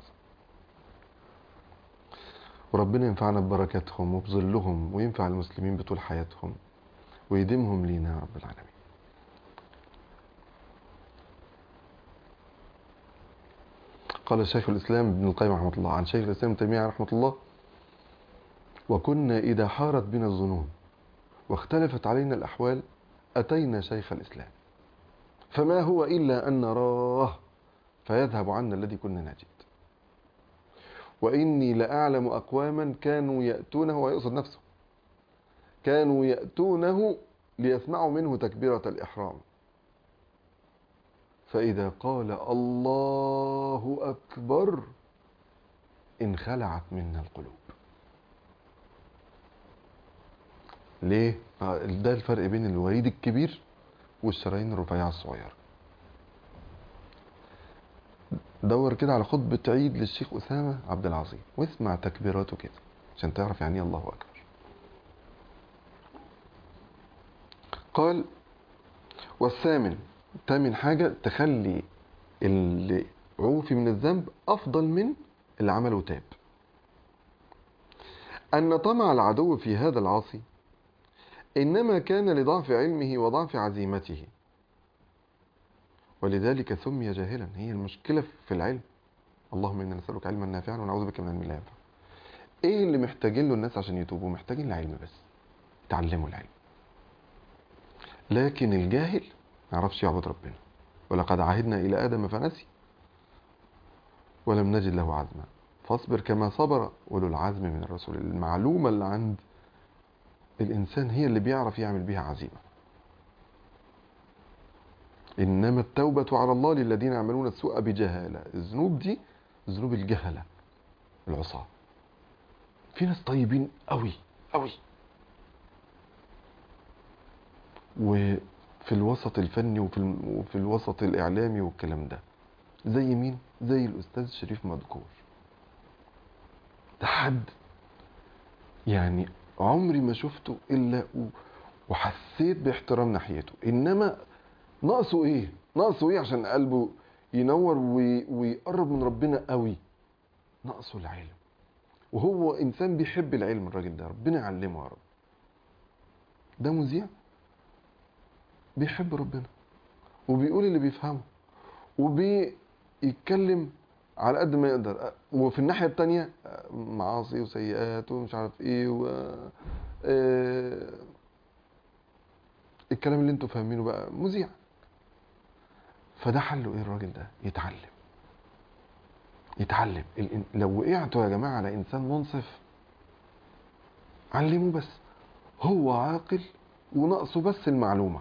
Speaker 1: وربنا ينفعنا ببركاتهم وبظلهم وينفع المسلمين بطول حياتهم ويديمهم لينا يا رب العالمين قال شيخ الإسلام ابن القيم رحمه الله عن شيخ الإسلام ابن تيمية رحمه الله وكنا إذا حارت بنا الظنون واختلفت علينا الأحوال أتينا شيخ الإسلام فما هو إلا أن نراه فيذهب عنا الذي كنا نجد وإني لأعلم أقواما كانوا يأتونه ويقصد نفسه كانوا يأتونه ليسمعوا منه تكبيرة الإحرام فإذا قال الله أكبر انخلعت منا القلوب ليه؟ آه، ده الفرق بين الوريد الكبير والشرايين الرفيعة الصغيرة دور كده على خطبة عيد للشيخ أسامة عبد العظيم واسمع تكبيراته كده عشان تعرف يعني ايه الله أكبر قال والثامن تامن حاجة تخلي اللي عوفي من الذنب أفضل من اللي عمله تاب أن طمع العدو في هذا العاصي إنما كان لضعف علمه وضعف عزيمته ولذلك سمي جاهلا هي المشكلة في العلم اللهم إنا نسألك علما نافعا ونعوذ بك من علم لا ينفع إيه اللي محتاجين له الناس عشان يتوبوا محتاجين العلم بس يتعلموا العلم لكن الجاهل ما يعرفش يعبد ربنا ولقد عهدنا إلى آدم فنسي ولم نجد له عزما فاصبر كما صبر أولو العزم من الرسول المعلومة اللي عند الإنسان هي اللي بيعرف يعمل بيها عزيمة إنما التوبة على الله للذين يعملون السوء بجهالة الذنوب دي ذنوب الجهلة العصاة في ناس طيبين قوي قوي وفي الوسط الفني وفي, الم- وفي الوسط الإعلامي والكلام ده زي مين؟ زي الأستاذ شريف مذكور ده حد يعني عمري ما شفته إلا و- وحسيت باحترام ناحيته إنما ناقصه إيه؟ ناقصه إيه عشان قلبه ينور وي- ويقرب من ربنا قوي ناقصه العلم وهو إنسان بيحب العلم الراجل ده ربنا يعلمه يا رب ده مذيع بيحب ربنا وبيقول اللي بيفهمه وبيتكلم على قد ما يقدر وفي الناحية التانية معاصي وسيئات ومش عارف ايه و آه، الكلام اللي انتوا فاهمينه بقى مذيع فده حله ايه الراجل ده يتعلم يتعلم الإن- لو وقعتوا يا جماعة على انسان منصف علموه بس هو عاقل وناقصه بس المعلومة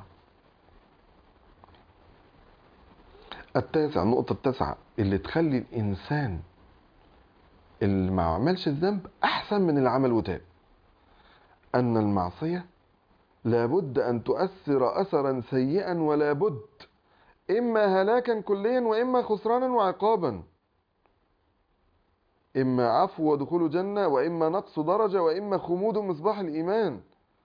Speaker 1: التاسع النقطة التاسعة اللي تخلي الإنسان اللي ما عملش الذنب أحسن من اللي عمل وتاب أن المعصية لابد أن تؤثر أثرا سيئا ولا بد إما هلاكا كليا وإما خسرانا وعقابا إما عفو ودخول جنة وإما نقص درجة وإما خمود مصباح الإيمان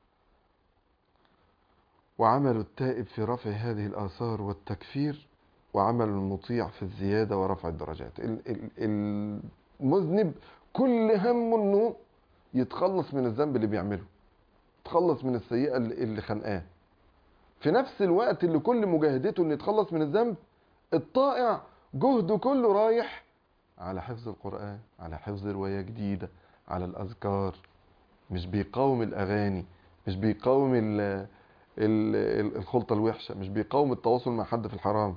Speaker 1: وعمل التائب في رفع هذه الآثار والتكفير وعمل المطيع في الزيادة ورفع الدرجات ال- ال- المذنب كل همه انه يتخلص من الذنب اللي بيعمله يتخلص من السيئة اللي اللي خانقاه في نفس الوقت اللي كل مجاهدته انه يتخلص من الذنب الطائع جهده كله رايح على حفظ القرآن على حفظ رواية جديدة على الأذكار مش بيقاوم الأغاني مش بيقاوم ال ال ال- الخلطة الوحشة مش بيقاوم التواصل مع حد في الحرام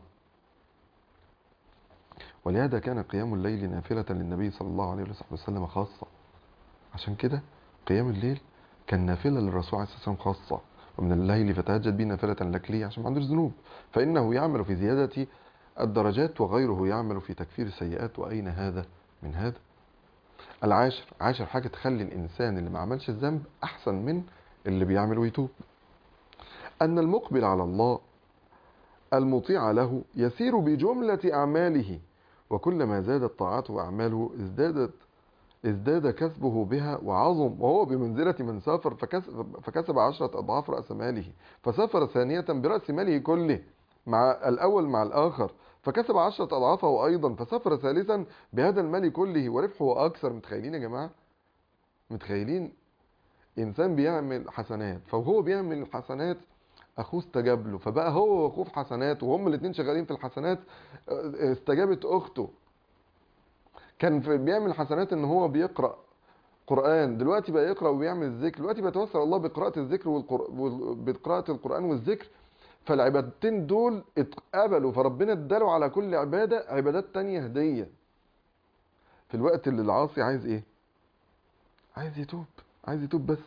Speaker 1: ولهذا كان قيام الليل نافلة للنبي صلى الله عليه وصحبه وسلم خاصة عشان كده قيام الليل كان نافلة للرسول عليه الصلاة والسلام خاصة ومن الليل فتهجد به نافلة لك ليه عشان ما عندوش ذنوب فإنه يعمل في زيادة الدرجات وغيره يعمل في تكفير السيئات وأين هذا من هذا العاشر عاشر حاجة تخلي الإنسان اللي ما عملش الذنب أحسن من اللي بيعمل ويتوب أن المقبل على الله المطيع له يسير بجملة أعماله وكلما زادت طاعته وأعماله ازدادت ازداد كسبه بها وعظم وهو بمنزلة من سافر فكسب, فكسب عشرة أضعاف رأس ماله فسافر ثانية برأس ماله كله مع الأول مع الآخر فكسب عشرة أضعافه أيضا فسافر ثالثا بهذا المال كله وربحه أكثر متخيلين يا جماعة متخيلين إنسان بيعمل حسنات فهو بيعمل الحسنات اخوه استجاب له فبقى هو واخوه في حسنات وهم الاثنين شغالين في الحسنات اه، استجابت اخته كان في بيعمل حسنات ان هو بيقرا قران دلوقتي بقى يقرا وبيعمل الذكر دلوقتي بيتوسل الله بقراءه الذكر والقر... وال- بقراءه القران والذكر فالعبادتين دول اتقبلوا فربنا اداله على كل عباده عبادات تانية هديه في الوقت اللي العاصي عايز ايه عايز يتوب عايز يتوب بس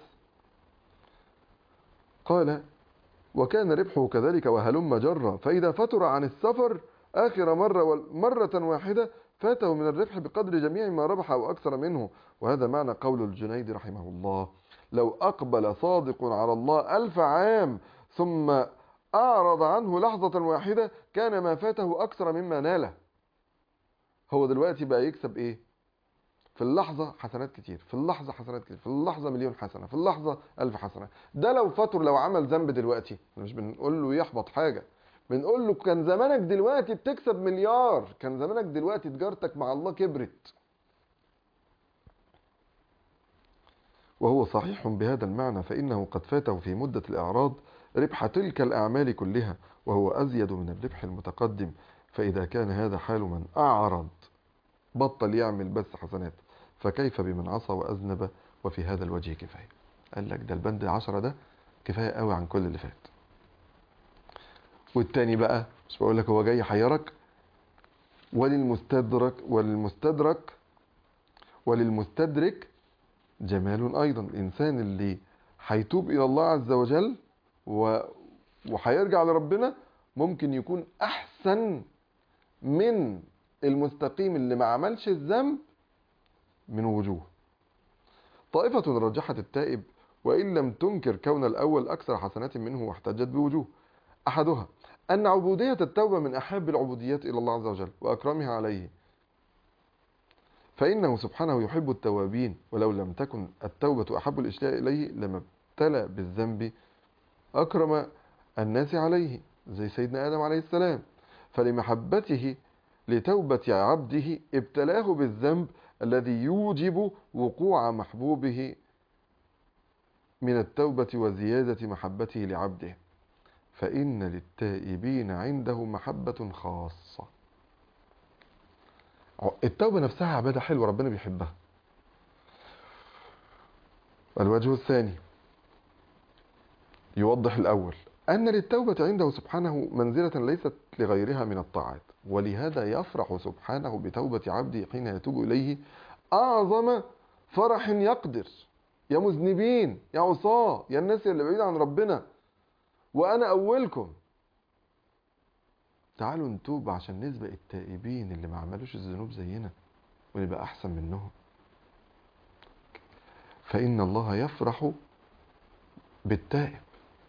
Speaker 1: قال وكان ربحه كذلك وهلم جرا فإذا فتر عن السفر آخر مرة وال- مرة واحدة فاته من الربح بقدر جميع ما ربح أو أكثر منه وهذا معنى قول الجنيد رحمه الله لو أقبل صادق على الله ألف عام ثم أعرض عنه لحظة واحدة كان ما فاته أكثر مما ناله هو دلوقتي بقى يكسب إيه في اللحظة حسنات كتير في اللحظة حسنات كتير في اللحظة مليون حسنة في اللحظة ألف حسنة ده لو فطر لو عمل ذنب دلوقتي مش بنقول له يحبط حاجة بنقول له كان زمانك دلوقتي بتكسب مليار كان زمانك دلوقتي تجارتك مع الله كبرت وهو صحيح بهذا المعنى فإنه قد فاته في مدة الإعراض ربح تلك الأعمال كلها وهو أزيد من الربح المتقدم فإذا كان هذا حال من أعرض بطل يعمل بس حسنات فكيف بمن عصى وأذنب وفي هذا الوجه كفاية قال لك ده البند عشرة ده كفاية قوي عن كل اللي فات والتاني بقى مش بقول لك هو جاي يحيرك وللمستدرك وللمستدرك وللمستدرك جمال أيضا الإنسان اللي هيتوب إلى الله عز وجل و... وهيرجع لربنا ممكن يكون أحسن من المستقيم اللي ما عملش الذنب من وجوه طائفة رجحت التائب وإن لم تنكر كون الأول أكثر حسنات منه واحتجت بوجوه أحدها أن عبودية التوبة من أحب العبوديات إلى الله عز وجل وأكرمها عليه فإنه سبحانه يحب التوابين ولو لم تكن التوبة أحب الأشياء إليه لما ابتلى بالذنب أكرم الناس عليه زي سيدنا آدم عليه السلام فلمحبته لتوبة عبده ابتلاه بالذنب الذي يوجب وقوع محبوبه من التوبة وزيادة محبته لعبده فإن للتائبين عنده محبة خاصة التوبة نفسها عبادة حلوة ربنا بيحبها الوجه الثاني يوضح الأول أن للتوبة عنده سبحانه منزلة ليست لغيرها من الطاعات ولهذا يفرح سبحانه بتوبة عبده حين يتوب إليه أعظم فرح يقدر يا مذنبين يا عصاة يا الناس اللي بعيد عن ربنا وأنا أولكم تعالوا نتوب عشان نسبق التائبين اللي ما عملوش الذنوب زينا ونبقى أحسن منهم فإن الله يفرح بالتائب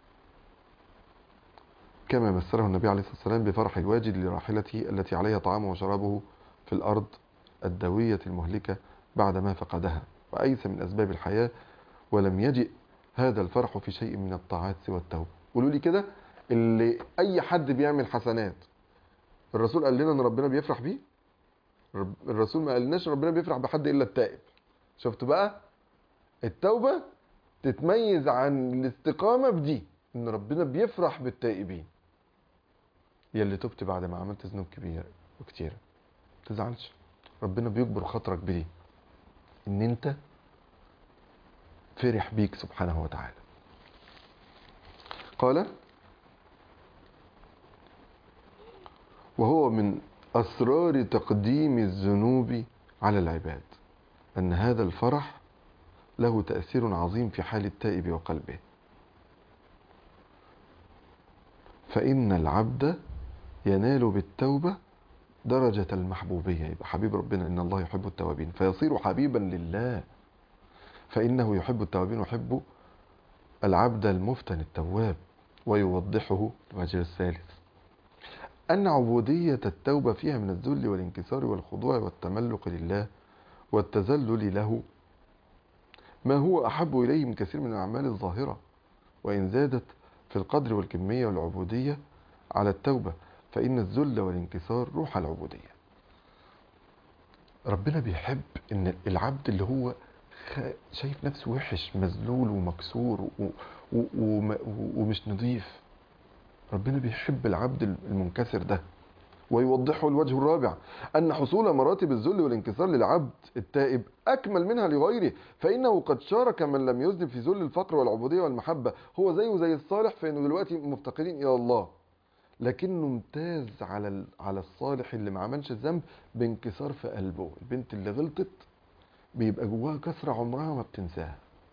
Speaker 1: كما مثله النبي عليه الصلاة والسلام بفرح الواجد لراحلته التي عليها طعامه وشرابه في الأرض الدوية المهلكة بعدما فقدها وأيس من أسباب الحياة ولم يجئ هذا الفرح في شيء من الطاعات سوى التوبة قولوا لي كده اللي أي حد بيعمل حسنات الرسول قال لنا ان ربنا بيفرح بيه الرسول ما قالناش ربنا بيفرح بحد الا التائب شفتوا بقى التوبه تتميز عن الاستقامه بدي ان ربنا بيفرح بالتائبين يا اللي تبت بعد ما عملت ذنوب كبيره وكتيره ما تزعلش ربنا بيجبر خاطرك بدي ان انت فرح بيك سبحانه وتعالى قال وهو من أسرار تقديم الذنوب على العباد أن هذا الفرح له تأثير عظيم في حال التائب وقلبه فإن العبد ينال بالتوبة درجة المحبوبية يبقى حبيب ربنا إن الله يحب التوابين فيصير حبيبا لله فإنه يحب التوابين ويحب العبد المفتن التواب ويوضحه الوجه الثالث أن عبودية التوبة فيها من الذل والانكسار والخضوع والتملق لله والتذلل له ما هو أحب إليه من كثير من الأعمال الظاهرة وإن زادت في القدر والكمية والعبودية على التوبة فإن الذل والانكسار روح العبودية ربنا بيحب إن العبد اللي هو شايف نفسه وحش مذلول ومكسور و... و... و... ومش نظيف ربنا بيحب العبد المنكسر ده ويوضحه الوجه الرابع أن حصول مراتب الذل والانكسار للعبد التائب أكمل منها لغيره فإنه قد شارك من لم يذنب في ذل الفقر والعبودية والمحبة هو زيه زي الصالح فإنه دلوقتي مفتقرين إلى الله لكنه امتاز على على الصالح اللي ما عملش الذنب بانكسار في قلبه البنت اللي غلطت بيبقى جواها كسرة عمرها ما بتنساها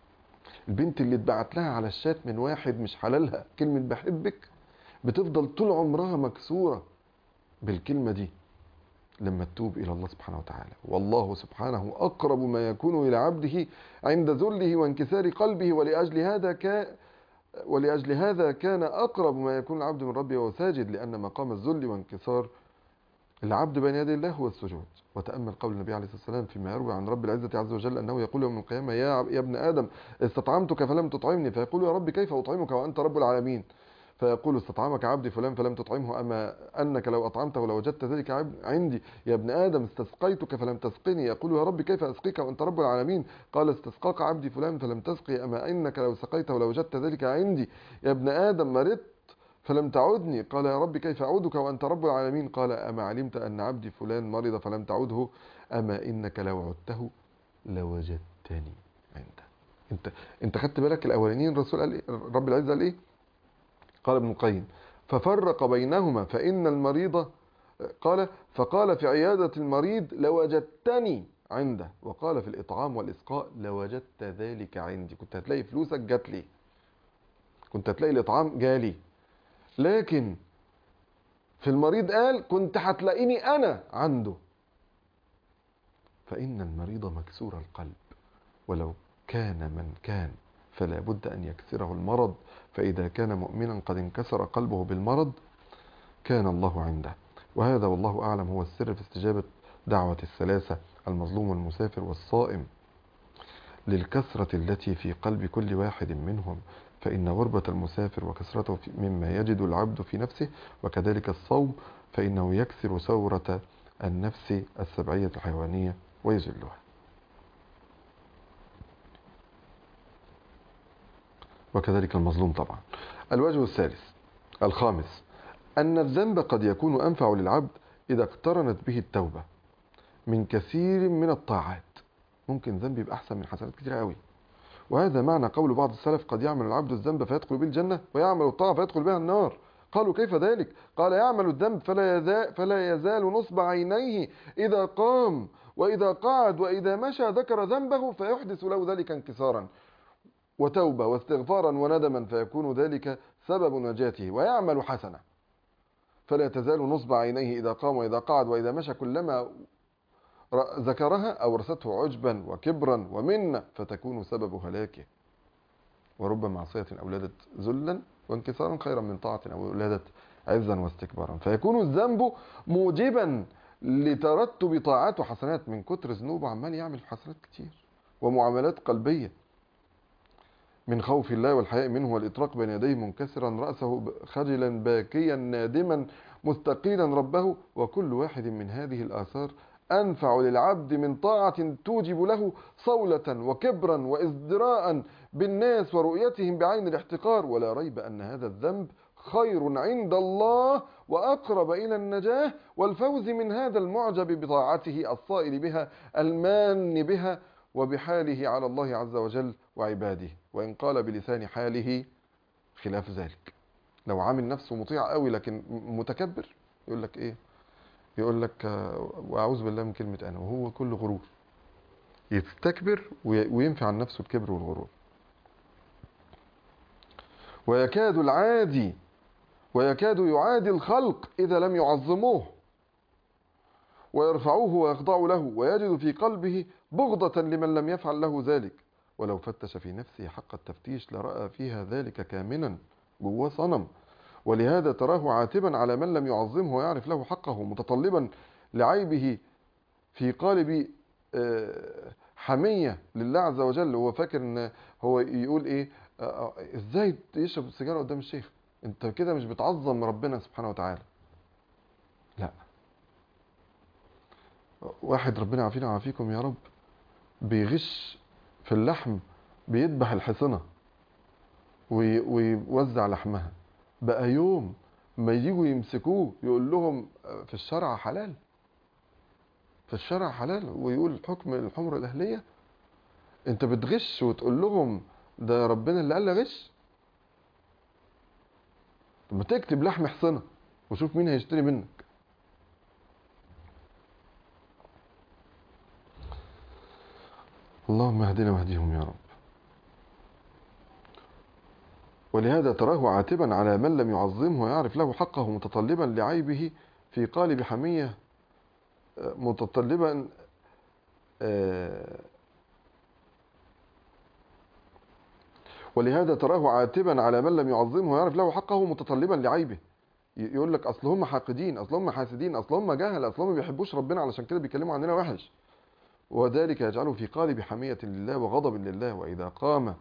Speaker 1: البنت اللي اتبعت لها على الشات من واحد مش حلالها كلمة بحبك بتفضل طول عمرها مكسورة بالكلمة دي لما تتوب إلى الله سبحانه وتعالى والله سبحانه أقرب ما يكون إلى عبده عند ذله وانكسار قلبه ولأجل هذا كان ولأجل هذا كان أقرب ما يكون العبد من ربه وهو ساجد لأن مقام الذل وانكسار العبد بين يدي الله هو السجود وتأمل قول النبي عليه الصلاة والسلام فيما يروي عن رب العزة عز وجل أنه يقول يوم القيامة يا, يا ابن آدم استطعمتك فلم تطعمني فيقول يا رب كيف أطعمك وأنت رب العالمين فيقول استطعمك عبدي فلان فلم تطعمه أما أنك لو أطعمته لوجدت ذلك عندي يا ابن آدم استسقيتك فلم تسقني يقول يا رب كيف أسقيك وأنت رب العالمين قال استسقاك عبدي فلان فلم تسقي أما أنك لو سقيته لوجدت ذلك عندي يا ابن آدم مرضت فلم تعدني قال يا رب كيف أعودك وأنت رب العالمين قال أما علمت أن عبدي فلان مرض فلم تعده أما إنك لو عدته لوجدتني عنده انت انت خدت بالك الاولانيين الرسول قال ايه رب العزه قال ايه قال ابن القيم ففرق بينهما فإن المريض قال فقال في عيادة المريض لوجدتني عنده وقال في الإطعام والإسقاء لوجدت ذلك عندي كنت هتلاقي فلوسك جات لي كنت هتلاقي الإطعام جالي لكن في المريض قال كنت هتلاقيني أنا عنده فإن المريض مكسور القلب ولو كان من كان فلا بد أن يكسره المرض فإذا كان مؤمنا قد انكسر قلبه بالمرض كان الله عنده وهذا والله أعلم هو السر في استجابة دعوة الثلاثة المظلوم والمسافر والصائم للكثرة التي في قلب كل واحد منهم فإن غربة المسافر وكثرته في- مما يجد العبد في نفسه وكذلك الصوم فإنه يكسر ثورة النفس السبعية الحيوانية ويذلها وكذلك المظلوم طبعا الوجه الثالث الخامس أن الذنب قد يكون أنفع للعبد إذا اقترنت به التوبة من كثير من الطاعات ممكن ذنب يبقى أحسن من حسنات كتير قوي وهذا معنى قول بعض السلف قد يعمل العبد الذنب فيدخل به الجنة ويعمل الطاعة فيدخل بها النار قالوا كيف ذلك قال يعمل الذنب فلا يزال, فلا يزال نصب عينيه إذا قام وإذا قعد وإذا مشى ذكر ذنبه فيحدث له ذلك انكسارا وتوبة واستغفارا وندما فيكون ذلك سبب نجاته ويعمل حسنة فلا تزال نصب عينيه إذا قام وإذا قعد وإذا مشى كلما ر- ذكرها أورثته عجبا وكبرا ومنة فتكون سبب هلاكه ورب معصية أولادت ذلا وانكسارا خيرا من طاعة أو أولادت عزا واستكبارا فيكون الذنب موجبا لترتب طاعات وحسنات من كتر ذنوبه عمال يعمل حسنات كتير ومعاملات قلبية من خوف الله والحياء منه والإطراق بين يديه منكسرا رأسه ب- خجلا باكيا نادما مستقيلا ربه وكل واحد من هذه الآثار أنفع للعبد من طاعة توجب له صولة وكبرا وازدراء بالناس ورؤيتهم بعين الاحتقار ولا ريب أن هذا الذنب خير عند الله وأقرب إلى النجاة والفوز من هذا المعجب بطاعته الصائل بها المان بها وبحاله على الله عز وجل وعباده وإن قال بلسان حاله خلاف ذلك لو عامل نفسه مطيع قوي لكن م- متكبر يقول لك ايه يقول لك آه، واعوذ بالله من كلمه انا وهو كل غرور يستكبر وي- وينفع عن نفسه الكبر والغرور ويكاد العادي ويكاد يعادي الخلق اذا لم يعظموه ويرفعوه ويخضعوا له ويجد في قلبه بغضة لمن لم يفعل له ذلك ولو فتش في نفسه حق التفتيش لرأى فيها ذلك كامنا جواه صنم ولهذا تراه عاتبا على من لم يعظمه ويعرف له حقه متطلبا لعيبه في قالب آه، حمية لله عز وجل هو فاكر ان هو يقول ايه آه، آه، ازاي يشرب السيجارة قدام الشيخ انت كده مش بتعظم ربنا سبحانه وتعالى لا واحد ربنا يعافينا ويعافيكم يا رب بيغش في اللحم بيذبح الحصنة وي- ويوزع لحمها بقى يوم ما يجوا يمسكوه يقول لهم في الشرع حلال في الشرع حلال ويقول حكم الحمر الأهلية انت بتغش وتقول لهم ده ربنا اللي قال لي غش طب ما تكتب لحم حصنة وشوف مين هيشتري منك اللهم اهدنا واهديهم يا رب ولهذا تراه عاتبا على من لم يعظمه ويعرف له حقه متطلبا لعيبه في قالب حمية آه، متطلبا آه، ولهذا تراه عاتبا على من لم يعظمه ويعرف له حقه متطلبا لعيبه ي- يقول لك اصل هم حاقدين اصل هم حاسدين اصل هم جهل اصل هم ما بيحبوش ربنا علشان كده بيتكلموا عننا وحش وذلك يجعله في قالب حمية لله وغضب لله وإذا قام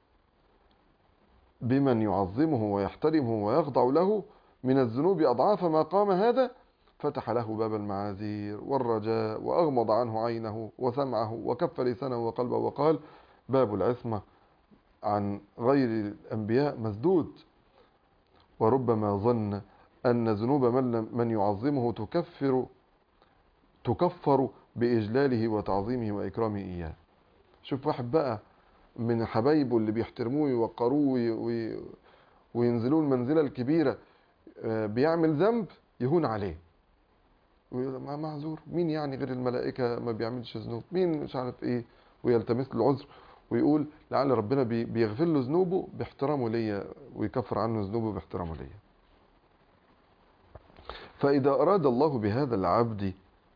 Speaker 1: بمن يعظمه ويحترمه ويخضع له من الذنوب أضعاف ما قام هذا فتح له باب المعاذير والرجاء وأغمض عنه عينه وسمعه وكف لسانه وقلبه وقال باب العصمة عن غير الأنبياء مسدود وربما ظن أن ذنوب من, لم- من يعظمه تكفر تكفر بإجلاله وتعظيمه وإكرامه إياه شوف واحد بقى من حبايبه اللي بيحترموه ويوقروه وي- وي- وينزلوه المنزلة الكبيرة آه، بيعمل ذنب يهون عليه ويقول ما معذور مين يعني غير الملائكة ما بيعملش ذنوب مين مش عارف ايه ويلتمس له العذر ويقول لعل ربنا بي- بيغفر له ذنوبه باحترامه ليا ويكفر عنه ذنوبه باحترامه ليا فإذا أراد الله بهذا العبد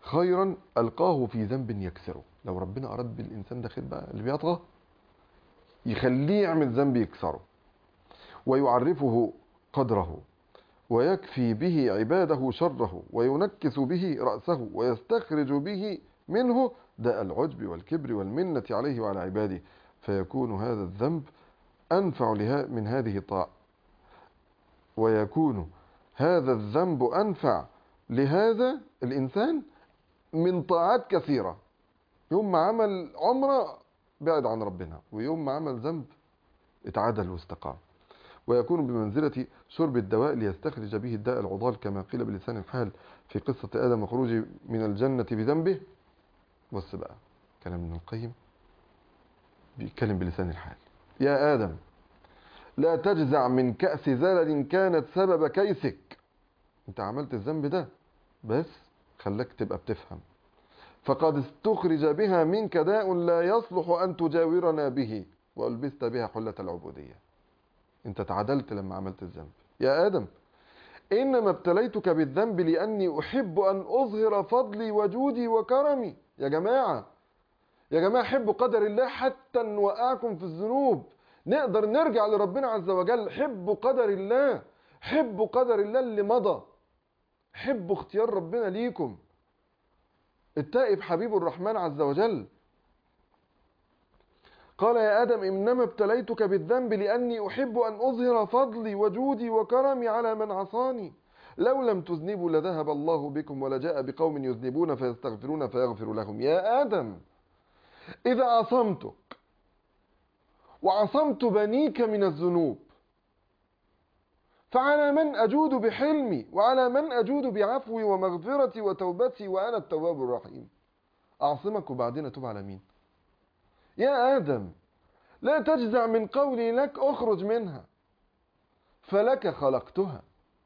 Speaker 1: خيرا ألقاه في ذنب يكسره لو ربنا أراد بالإنسان ده خير بقى اللي بيطغى يخليه يعمل ذنب يكسره ويعرفه قدره ويكفي به عباده شره وينكس به رأسه ويستخرج به منه داء العجب والكبر والمنة عليه وعلى عباده فيكون هذا الذنب أنفع لها من هذه الطاعة ويكون هذا الذنب أنفع لهذا الإنسان من طاعات كثيرة يوم ما عمل عمرة بعد عن ربنا ويوم ما عمل ذنب اتعدل واستقام ويكون بمنزلة شرب الدواء ليستخرج به الداء العضال كما قيل بلسان الحال في قصة آدم وخروجه من الجنة بذنبه بص بقى كلام ابن القيم بيتكلم بلسان الحال يا آدم لا تجزع من كأس زلل كانت سبب كيسك انت عملت الذنب ده بس خلاك تبقى بتفهم فقد استخرج بها منك داء لا يصلح أن تجاورنا به وألبست بها حلة العبودية انت تعدلت لما عملت الذنب يا آدم إنما ابتليتك بالذنب لأني أحب أن أظهر فضلي وجودي وكرمي يا جماعة يا جماعة حبوا قدر الله حتى نوقعكم في الذنوب نقدر نرجع لربنا عز وجل حبوا قدر الله حبوا قدر الله اللي مضى حبوا اختيار ربنا ليكم التائب حبيب الرحمن عز وجل قال يا آدم إنما ابتليتك بالذنب لأني أحب أن أظهر فضلي وجودي وكرمي على من عصاني لو لم تذنبوا لذهب الله بكم ولجاء بقوم يذنبون فيستغفرون فيغفر لهم يا آدم إذا عصمتك وعصمت بنيك من الذنوب فعلى من أجود بحلمي وعلى من أجود بعفوي ومغفرتي وتوبتي وأنا التواب الرحيم أعصمك وبعدين أتوب على مين يا آدم لا تجزع من قولي لك أخرج منها فلك خلقتها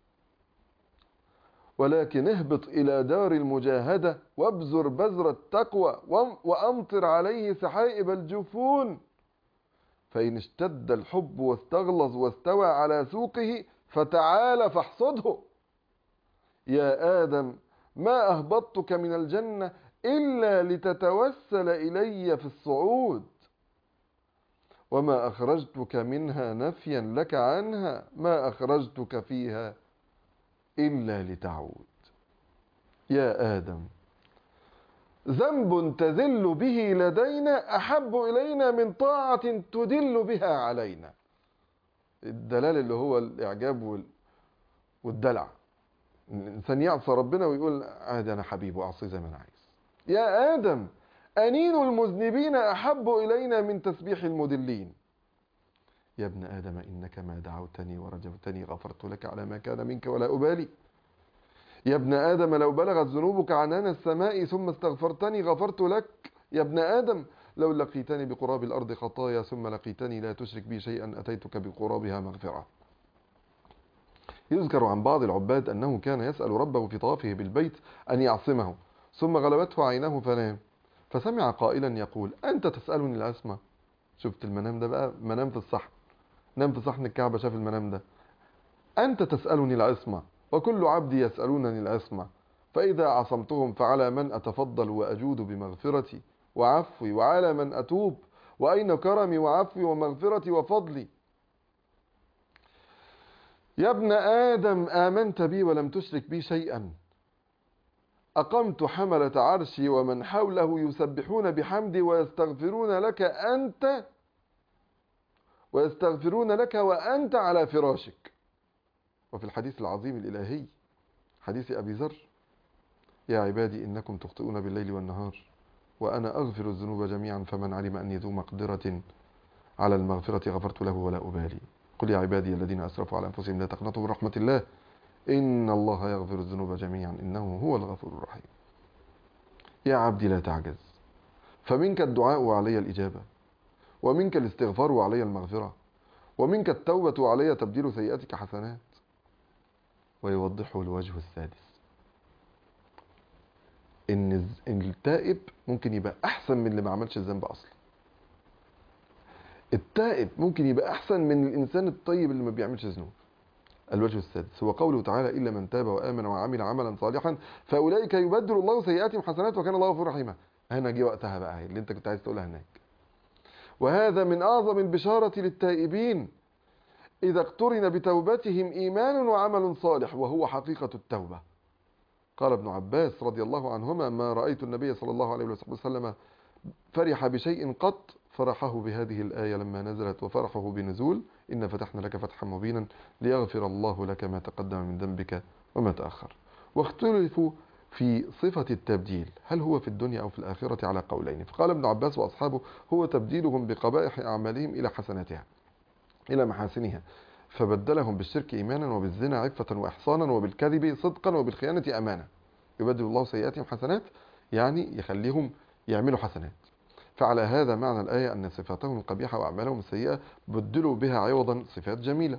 Speaker 1: ولكن اهبط إلى دار المجاهدة وابزر بذر التقوى وأمطر عليه سحائب الجفون فإن اشتد الحب واستغلظ واستوى على سوقه فتعال فاحصده يا آدم ما أهبطتك من الجنة إلا لتتوسل إلي في الصعود وما أخرجتك منها نفيا لك عنها ما أخرجتك فيها إلا لتعود يا آدم ذنب تذل به لدينا أحب إلينا من طاعة تدل بها علينا الدلال اللي هو الإعجاب والدلع الإنسان يعصى ربنا ويقول عادي أنا حبيب وأعصي زي ما أنا عايز يا آدم أنين المذنبين أحب إلينا من تسبيح المدلين يا ابن آدم إنك ما دعوتني ورجوتني غفرت لك على ما كان منك ولا أبالي يا ابن آدم لو بلغت ذنوبك عنان السماء ثم استغفرتني غفرت لك يا ابن آدم لو لقيتني بقراب الأرض خطايا ثم لقيتني لا تشرك بي شيئا أتيتك بقرابها مغفرة يذكر عن بعض العباد أنه كان يسأل ربه في طوافه بالبيت أن يعصمه ثم غلبته عينه فنام فسمع قائلا يقول أنت تسألني العصمة شفت المنام ده بقى منام في الصحن نام في صحن الكعبة شاف المنام ده أنت تسألني العصمة وكل عبدي يسألونني العصمة فإذا عصمتهم فعلى من أتفضل وأجود بمغفرتي وعفوي وعلى من أتوب وأين كرمي وعفوي ومغفرتي وفضلي يا ابن آدم آمنت بي ولم تشرك بي شيئا أقمت حملة عرشي ومن حوله يسبحون بحمدي ويستغفرون لك أنت ويستغفرون لك وأنت على فراشك وفي الحديث العظيم الإلهي حديث أبي ذر يا عبادي إنكم تخطئون بالليل والنهار وأنا أغفر الذنوب جميعا فمن علم أني ذو مقدرة على المغفرة غفرت له ولا أبالي قل يا عبادي الذين أسرفوا على أنفسهم لا تقنطوا من رحمة الله إن الله يغفر الذنوب جميعا إنه هو الغفور الرحيم يا عبدي لا تعجز فمنك الدعاء وعلي الإجابة ومنك الاستغفار وعلي المغفرة ومنك التوبة وعلي تبديل سيئاتك حسنات ويوضحه الوجه السادس ان التائب ممكن يبقى احسن من اللي ما عملش الذنب اصلا التائب ممكن يبقى احسن من الانسان الطيب اللي ما بيعملش ذنوب الوجه السادس هو قوله تعالى إلا من تاب وآمن وعمل عملا صالحا فأولئك يبدل الله سيئاتهم حسنات وكان الله غفورا رحيما هنا جه وقتها بقى اللي انت كنت عايز تقولها هناك وهذا من أعظم البشارة للتائبين إذا اقترن بتوبتهم إيمان وعمل صالح وهو حقيقة التوبة قال ابن عباس رضي الله عنهما ما رأيت النبي صلى الله عليه وسلم فرح بشيء قط فرحه بهذه الآية لما نزلت وفرحه بنزول إن فتحنا لك فتحا مبينا ليغفر الله لك ما تقدم من ذنبك وما تأخر واختلفوا في صفة التبديل هل هو في الدنيا أو في الآخرة على قولين فقال ابن عباس وأصحابه هو تبديلهم بقبائح أعمالهم إلى حسناتها إلى محاسنها فبدلهم بالشرك إيمانا وبالزنا عفة وإحصانا وبالكذب صدقا وبالخيانة أمانة يبدل الله سيئاتهم حسنات يعني يخليهم يعملوا حسنات فعلى هذا معنى الآية أن صفاتهم القبيحة وأعمالهم السيئة بدلوا بها عوضا صفات جميلة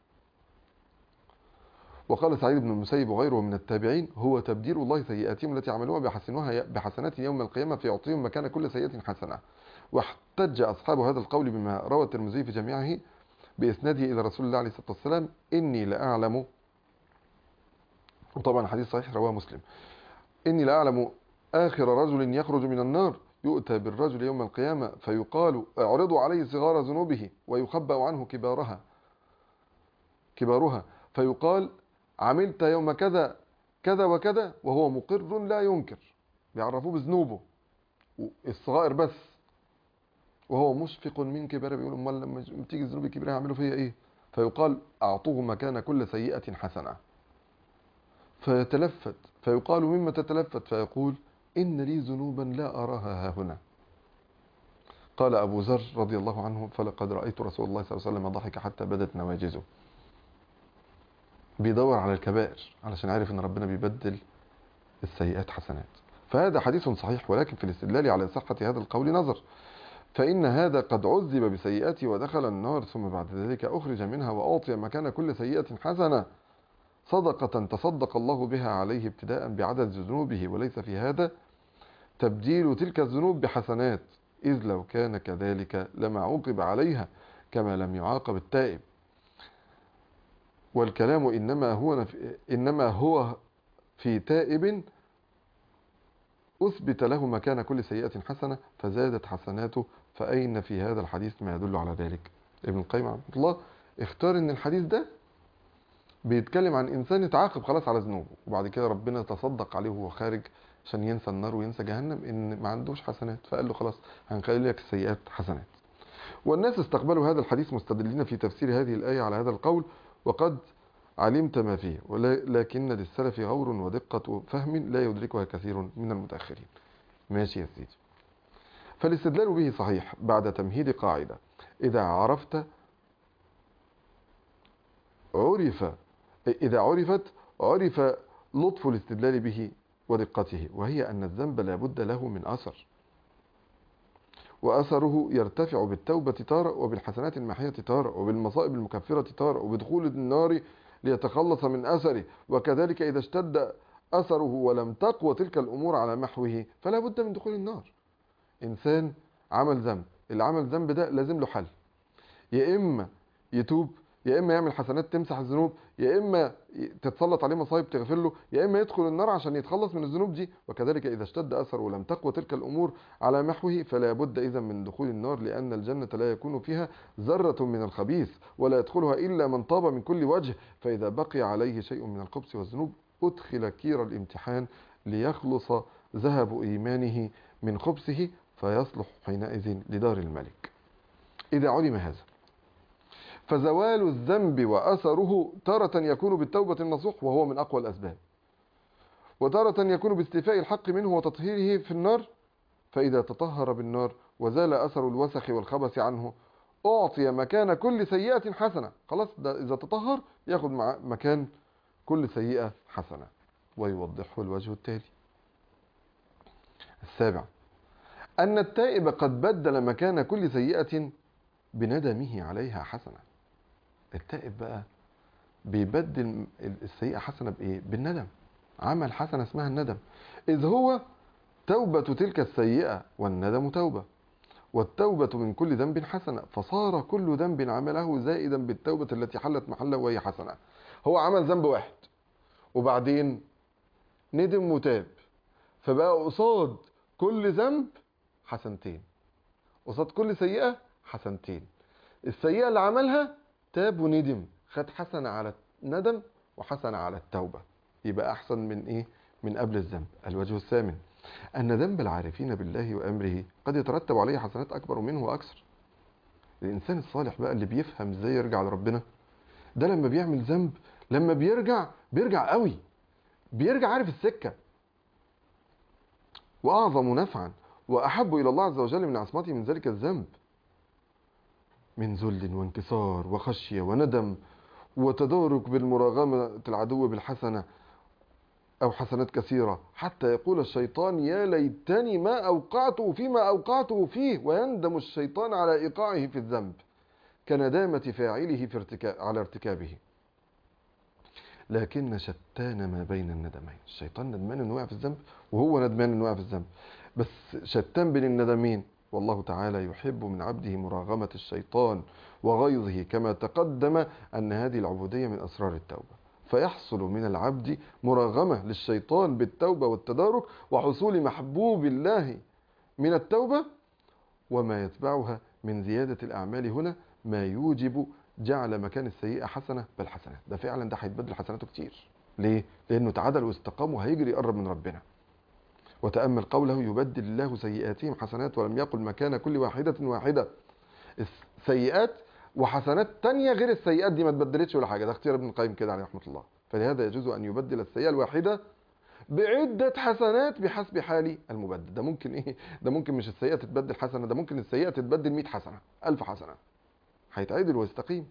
Speaker 1: وقال سعيد بن المسيب وغيره من التابعين هو تبديل الله سيئاتهم التي عملوها بحسنوها بحسنات يوم القيامة فيعطيهم مكان كل سيئة حسنة واحتج أصحاب هذا القول بما روى الترمذي في جميعه بإسناده إلى رسول الله عليه الصلاة والسلام إني لأعلم وطبعا حديث صحيح رواه مسلم إني لأعلم آخر رجل يخرج من النار يؤتى بالرجل يوم القيامة فيقال اعرضوا عليه صغار ذنوبه ويخبأ عنه كبارها كبارها فيقال عملت يوم كذا كذا وكذا وهو مقر لا ينكر بيعرفوه بذنوبه الصغائر بس وهو مشفق من كبار بيقول امال لما تيجي الذنوب الكبيره هيعملوا فيا ايه فيقال اعطوه مكان كل سيئه حسنه فيتلفت فيقال مما تتلفت فيقول إن لي ذنوبا لا أراها ها هنا قال أبو ذر رضي الله عنه فلقد رأيت رسول الله صلى الله عليه وسلم ضحك حتى بدت نواجزه بيدور على الكبائر علشان عارف ان ربنا بيبدل السيئات حسنات فهذا حديث صحيح ولكن في الاستدلال على صحة هذا القول نظر فإن هذا قد عذب بسيئاته ودخل النار ثم بعد ذلك أخرج منها وأعطي مكان كل سيئة حسنة صدقة تصدق الله بها عليه ابتداء بعدد ذنوبه وليس في هذا تبديل تلك الذنوب بحسنات إذ لو كان كذلك لما عوقب عليها كما لم يعاقب التائب والكلام إنما هو إنما هو في تائب أثبت له مكان كل سيئة حسنة فزادت حسناته فأين في هذا الحديث ما يدل على ذلك ابن القيم رحمه الله اختار ان الحديث ده بيتكلم عن انسان اتعاقب خلاص على ذنوبه وبعد كده ربنا تصدق عليه وهو خارج عشان ينسى النار وينسى جهنم ان ما عندوش حسنات فقال له خلاص هنخلي لك السيئات حسنات والناس استقبلوا هذا الحديث مستدلين في تفسير هذه الآية على هذا القول وقد علمت ما فيه ولكن للسلف غور ودقة فهم لا يدركها كثير من المتأخرين ماشي يا سيدي فالاستدلال به صحيح بعد تمهيد قاعدة إذا عرفت عرف إذا عرفت عرف لطف الاستدلال به ودقته وهي أن الذنب لا بد له من أثر وأثره يرتفع بالتوبة تارة وبالحسنات المحية تارة وبالمصائب المكفرة تارة وبدخول النار ليتخلص من أثره وكذلك إذا اشتد أثره ولم تقوى تلك الأمور على محوه فلا بد من دخول النار إنسان عمل ذنب اللي عمل ذنب ده لازم له حل يا إما يتوب يا اما يعمل حسنات تمسح الذنوب يا اما تتسلط عليه مصايب تغفر له يا اما يدخل النار عشان يتخلص من الذنوب دي وكذلك اذا اشتد اثره ولم تقوى تلك الامور على محوه فلا بد اذا من دخول النار لان الجنه لا يكون فيها ذره من الخبيث ولا يدخلها الا من طاب من كل وجه فاذا بقي عليه شيء من الخبث والذنوب ادخل كير الامتحان ليخلص ذهب ايمانه من خبثه فيصلح حينئذ لدار الملك اذا علم هذا فزوال الذنب وأثره تارة يكون بالتوبة النصوح وهو من أقوى الأسباب وتارة يكون باستيفاء الحق منه وتطهيره في النار فإذا تطهر بالنار وزال أثر الوسخ والخبث عنه أعطي مكان كل سيئة حسنة خلاص ده إذا تطهر ياخد مع مكان كل سيئة حسنة ويوضحه الوجه التالي السابع أن التائب قد بدل مكان كل سيئة بندمه عليها حسنة التائب بقى بيبدل السيئة حسنة بإيه؟ بالندم عمل حسنة اسمها الندم إذ هو توبة تلك السيئة والندم توبة والتوبة من كل ذنب حسنة فصار كل ذنب عمله زائدا بالتوبة التي حلت محله وهي حسنة هو عمل ذنب واحد وبعدين ندم وتاب فبقى قصاد كل ذنب حسنتين قصاد كل سيئة حسنتين السيئة اللي عملها تاب وندم خد حسنة على الندم وحسنة على التوبة يبقى أحسن من إيه؟ من قبل الذنب الوجه الثامن أن ذنب العارفين بالله وأمره قد يترتب عليه حسنات أكبر منه وأكثر الإنسان الصالح بقى اللي بيفهم إزاي يرجع لربنا ده لما بيعمل ذنب لما بيرجع بيرجع قوي بيرجع عارف السكة وأعظم نفعا وأحب إلى الله عز وجل من عصمته من ذلك الذنب من ذل وانكسار وخشية وندم وتدارك بالمراغمة العدو بالحسنة أو حسنات كثيرة حتى يقول الشيطان يا ليتني ما أوقعته فيما أوقعته فيه ويندم الشيطان على إيقاعه في الذنب كندامة فاعله في ارتكا... على ارتكابه لكن شتان ما بين الندمين الشيطان ندمان انه وقع في الذنب وهو ندمان انه وقع في الذنب بس شتان بين الندمين والله تعالى يحب من عبده مراغمة الشيطان وغيظه كما تقدم أن هذه العبودية من أسرار التوبة فيحصل من العبد مراغمة للشيطان بالتوبة والتدارك وحصول محبوب الله من التوبة وما يتبعها من زيادة الأعمال هنا ما يوجب جعل مكان السيئة حسنة بل حسنة ده فعلا ده هيتبدل حسناته كتير ليه؟ لأنه تعادل واستقام وهيجري يقرب من ربنا وتأمل قوله يبدل الله سيئاتهم حسنات ولم يقل مكان كل واحدة واحدة السيئات وحسنات تانية غير السيئات دي ما تبدلتش ولا حاجة ده اختيار ابن القيم كده عليه رحمة الله فلهذا يجوز أن يبدل السيئة الواحدة بعدة حسنات بحسب حال المبدل ده ممكن ايه ده ممكن مش السيئة تتبدل حسنة ده ممكن السيئة تتبدل 100 حسنة 1000 حسنة هيتعدل ويستقيم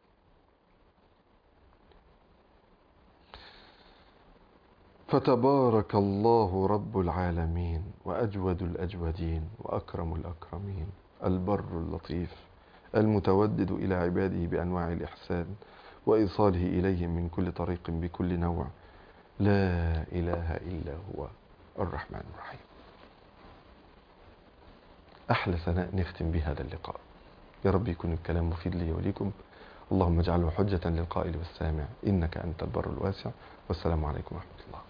Speaker 1: فتبارك الله رب العالمين وأجود الأجودين وأكرم الأكرمين البر اللطيف المتودد إلى عباده بأنواع الإحسان وإيصاله إليهم من كل طريق بكل نوع لا إله إلا هو الرحمن الرحيم أحلى ثناء نختم بهذا اللقاء يا رب يكون الكلام مفيد لي وليكم اللهم اجعله حجة للقائل والسامع إنك أنت البر الواسع والسلام عليكم ورحمة الله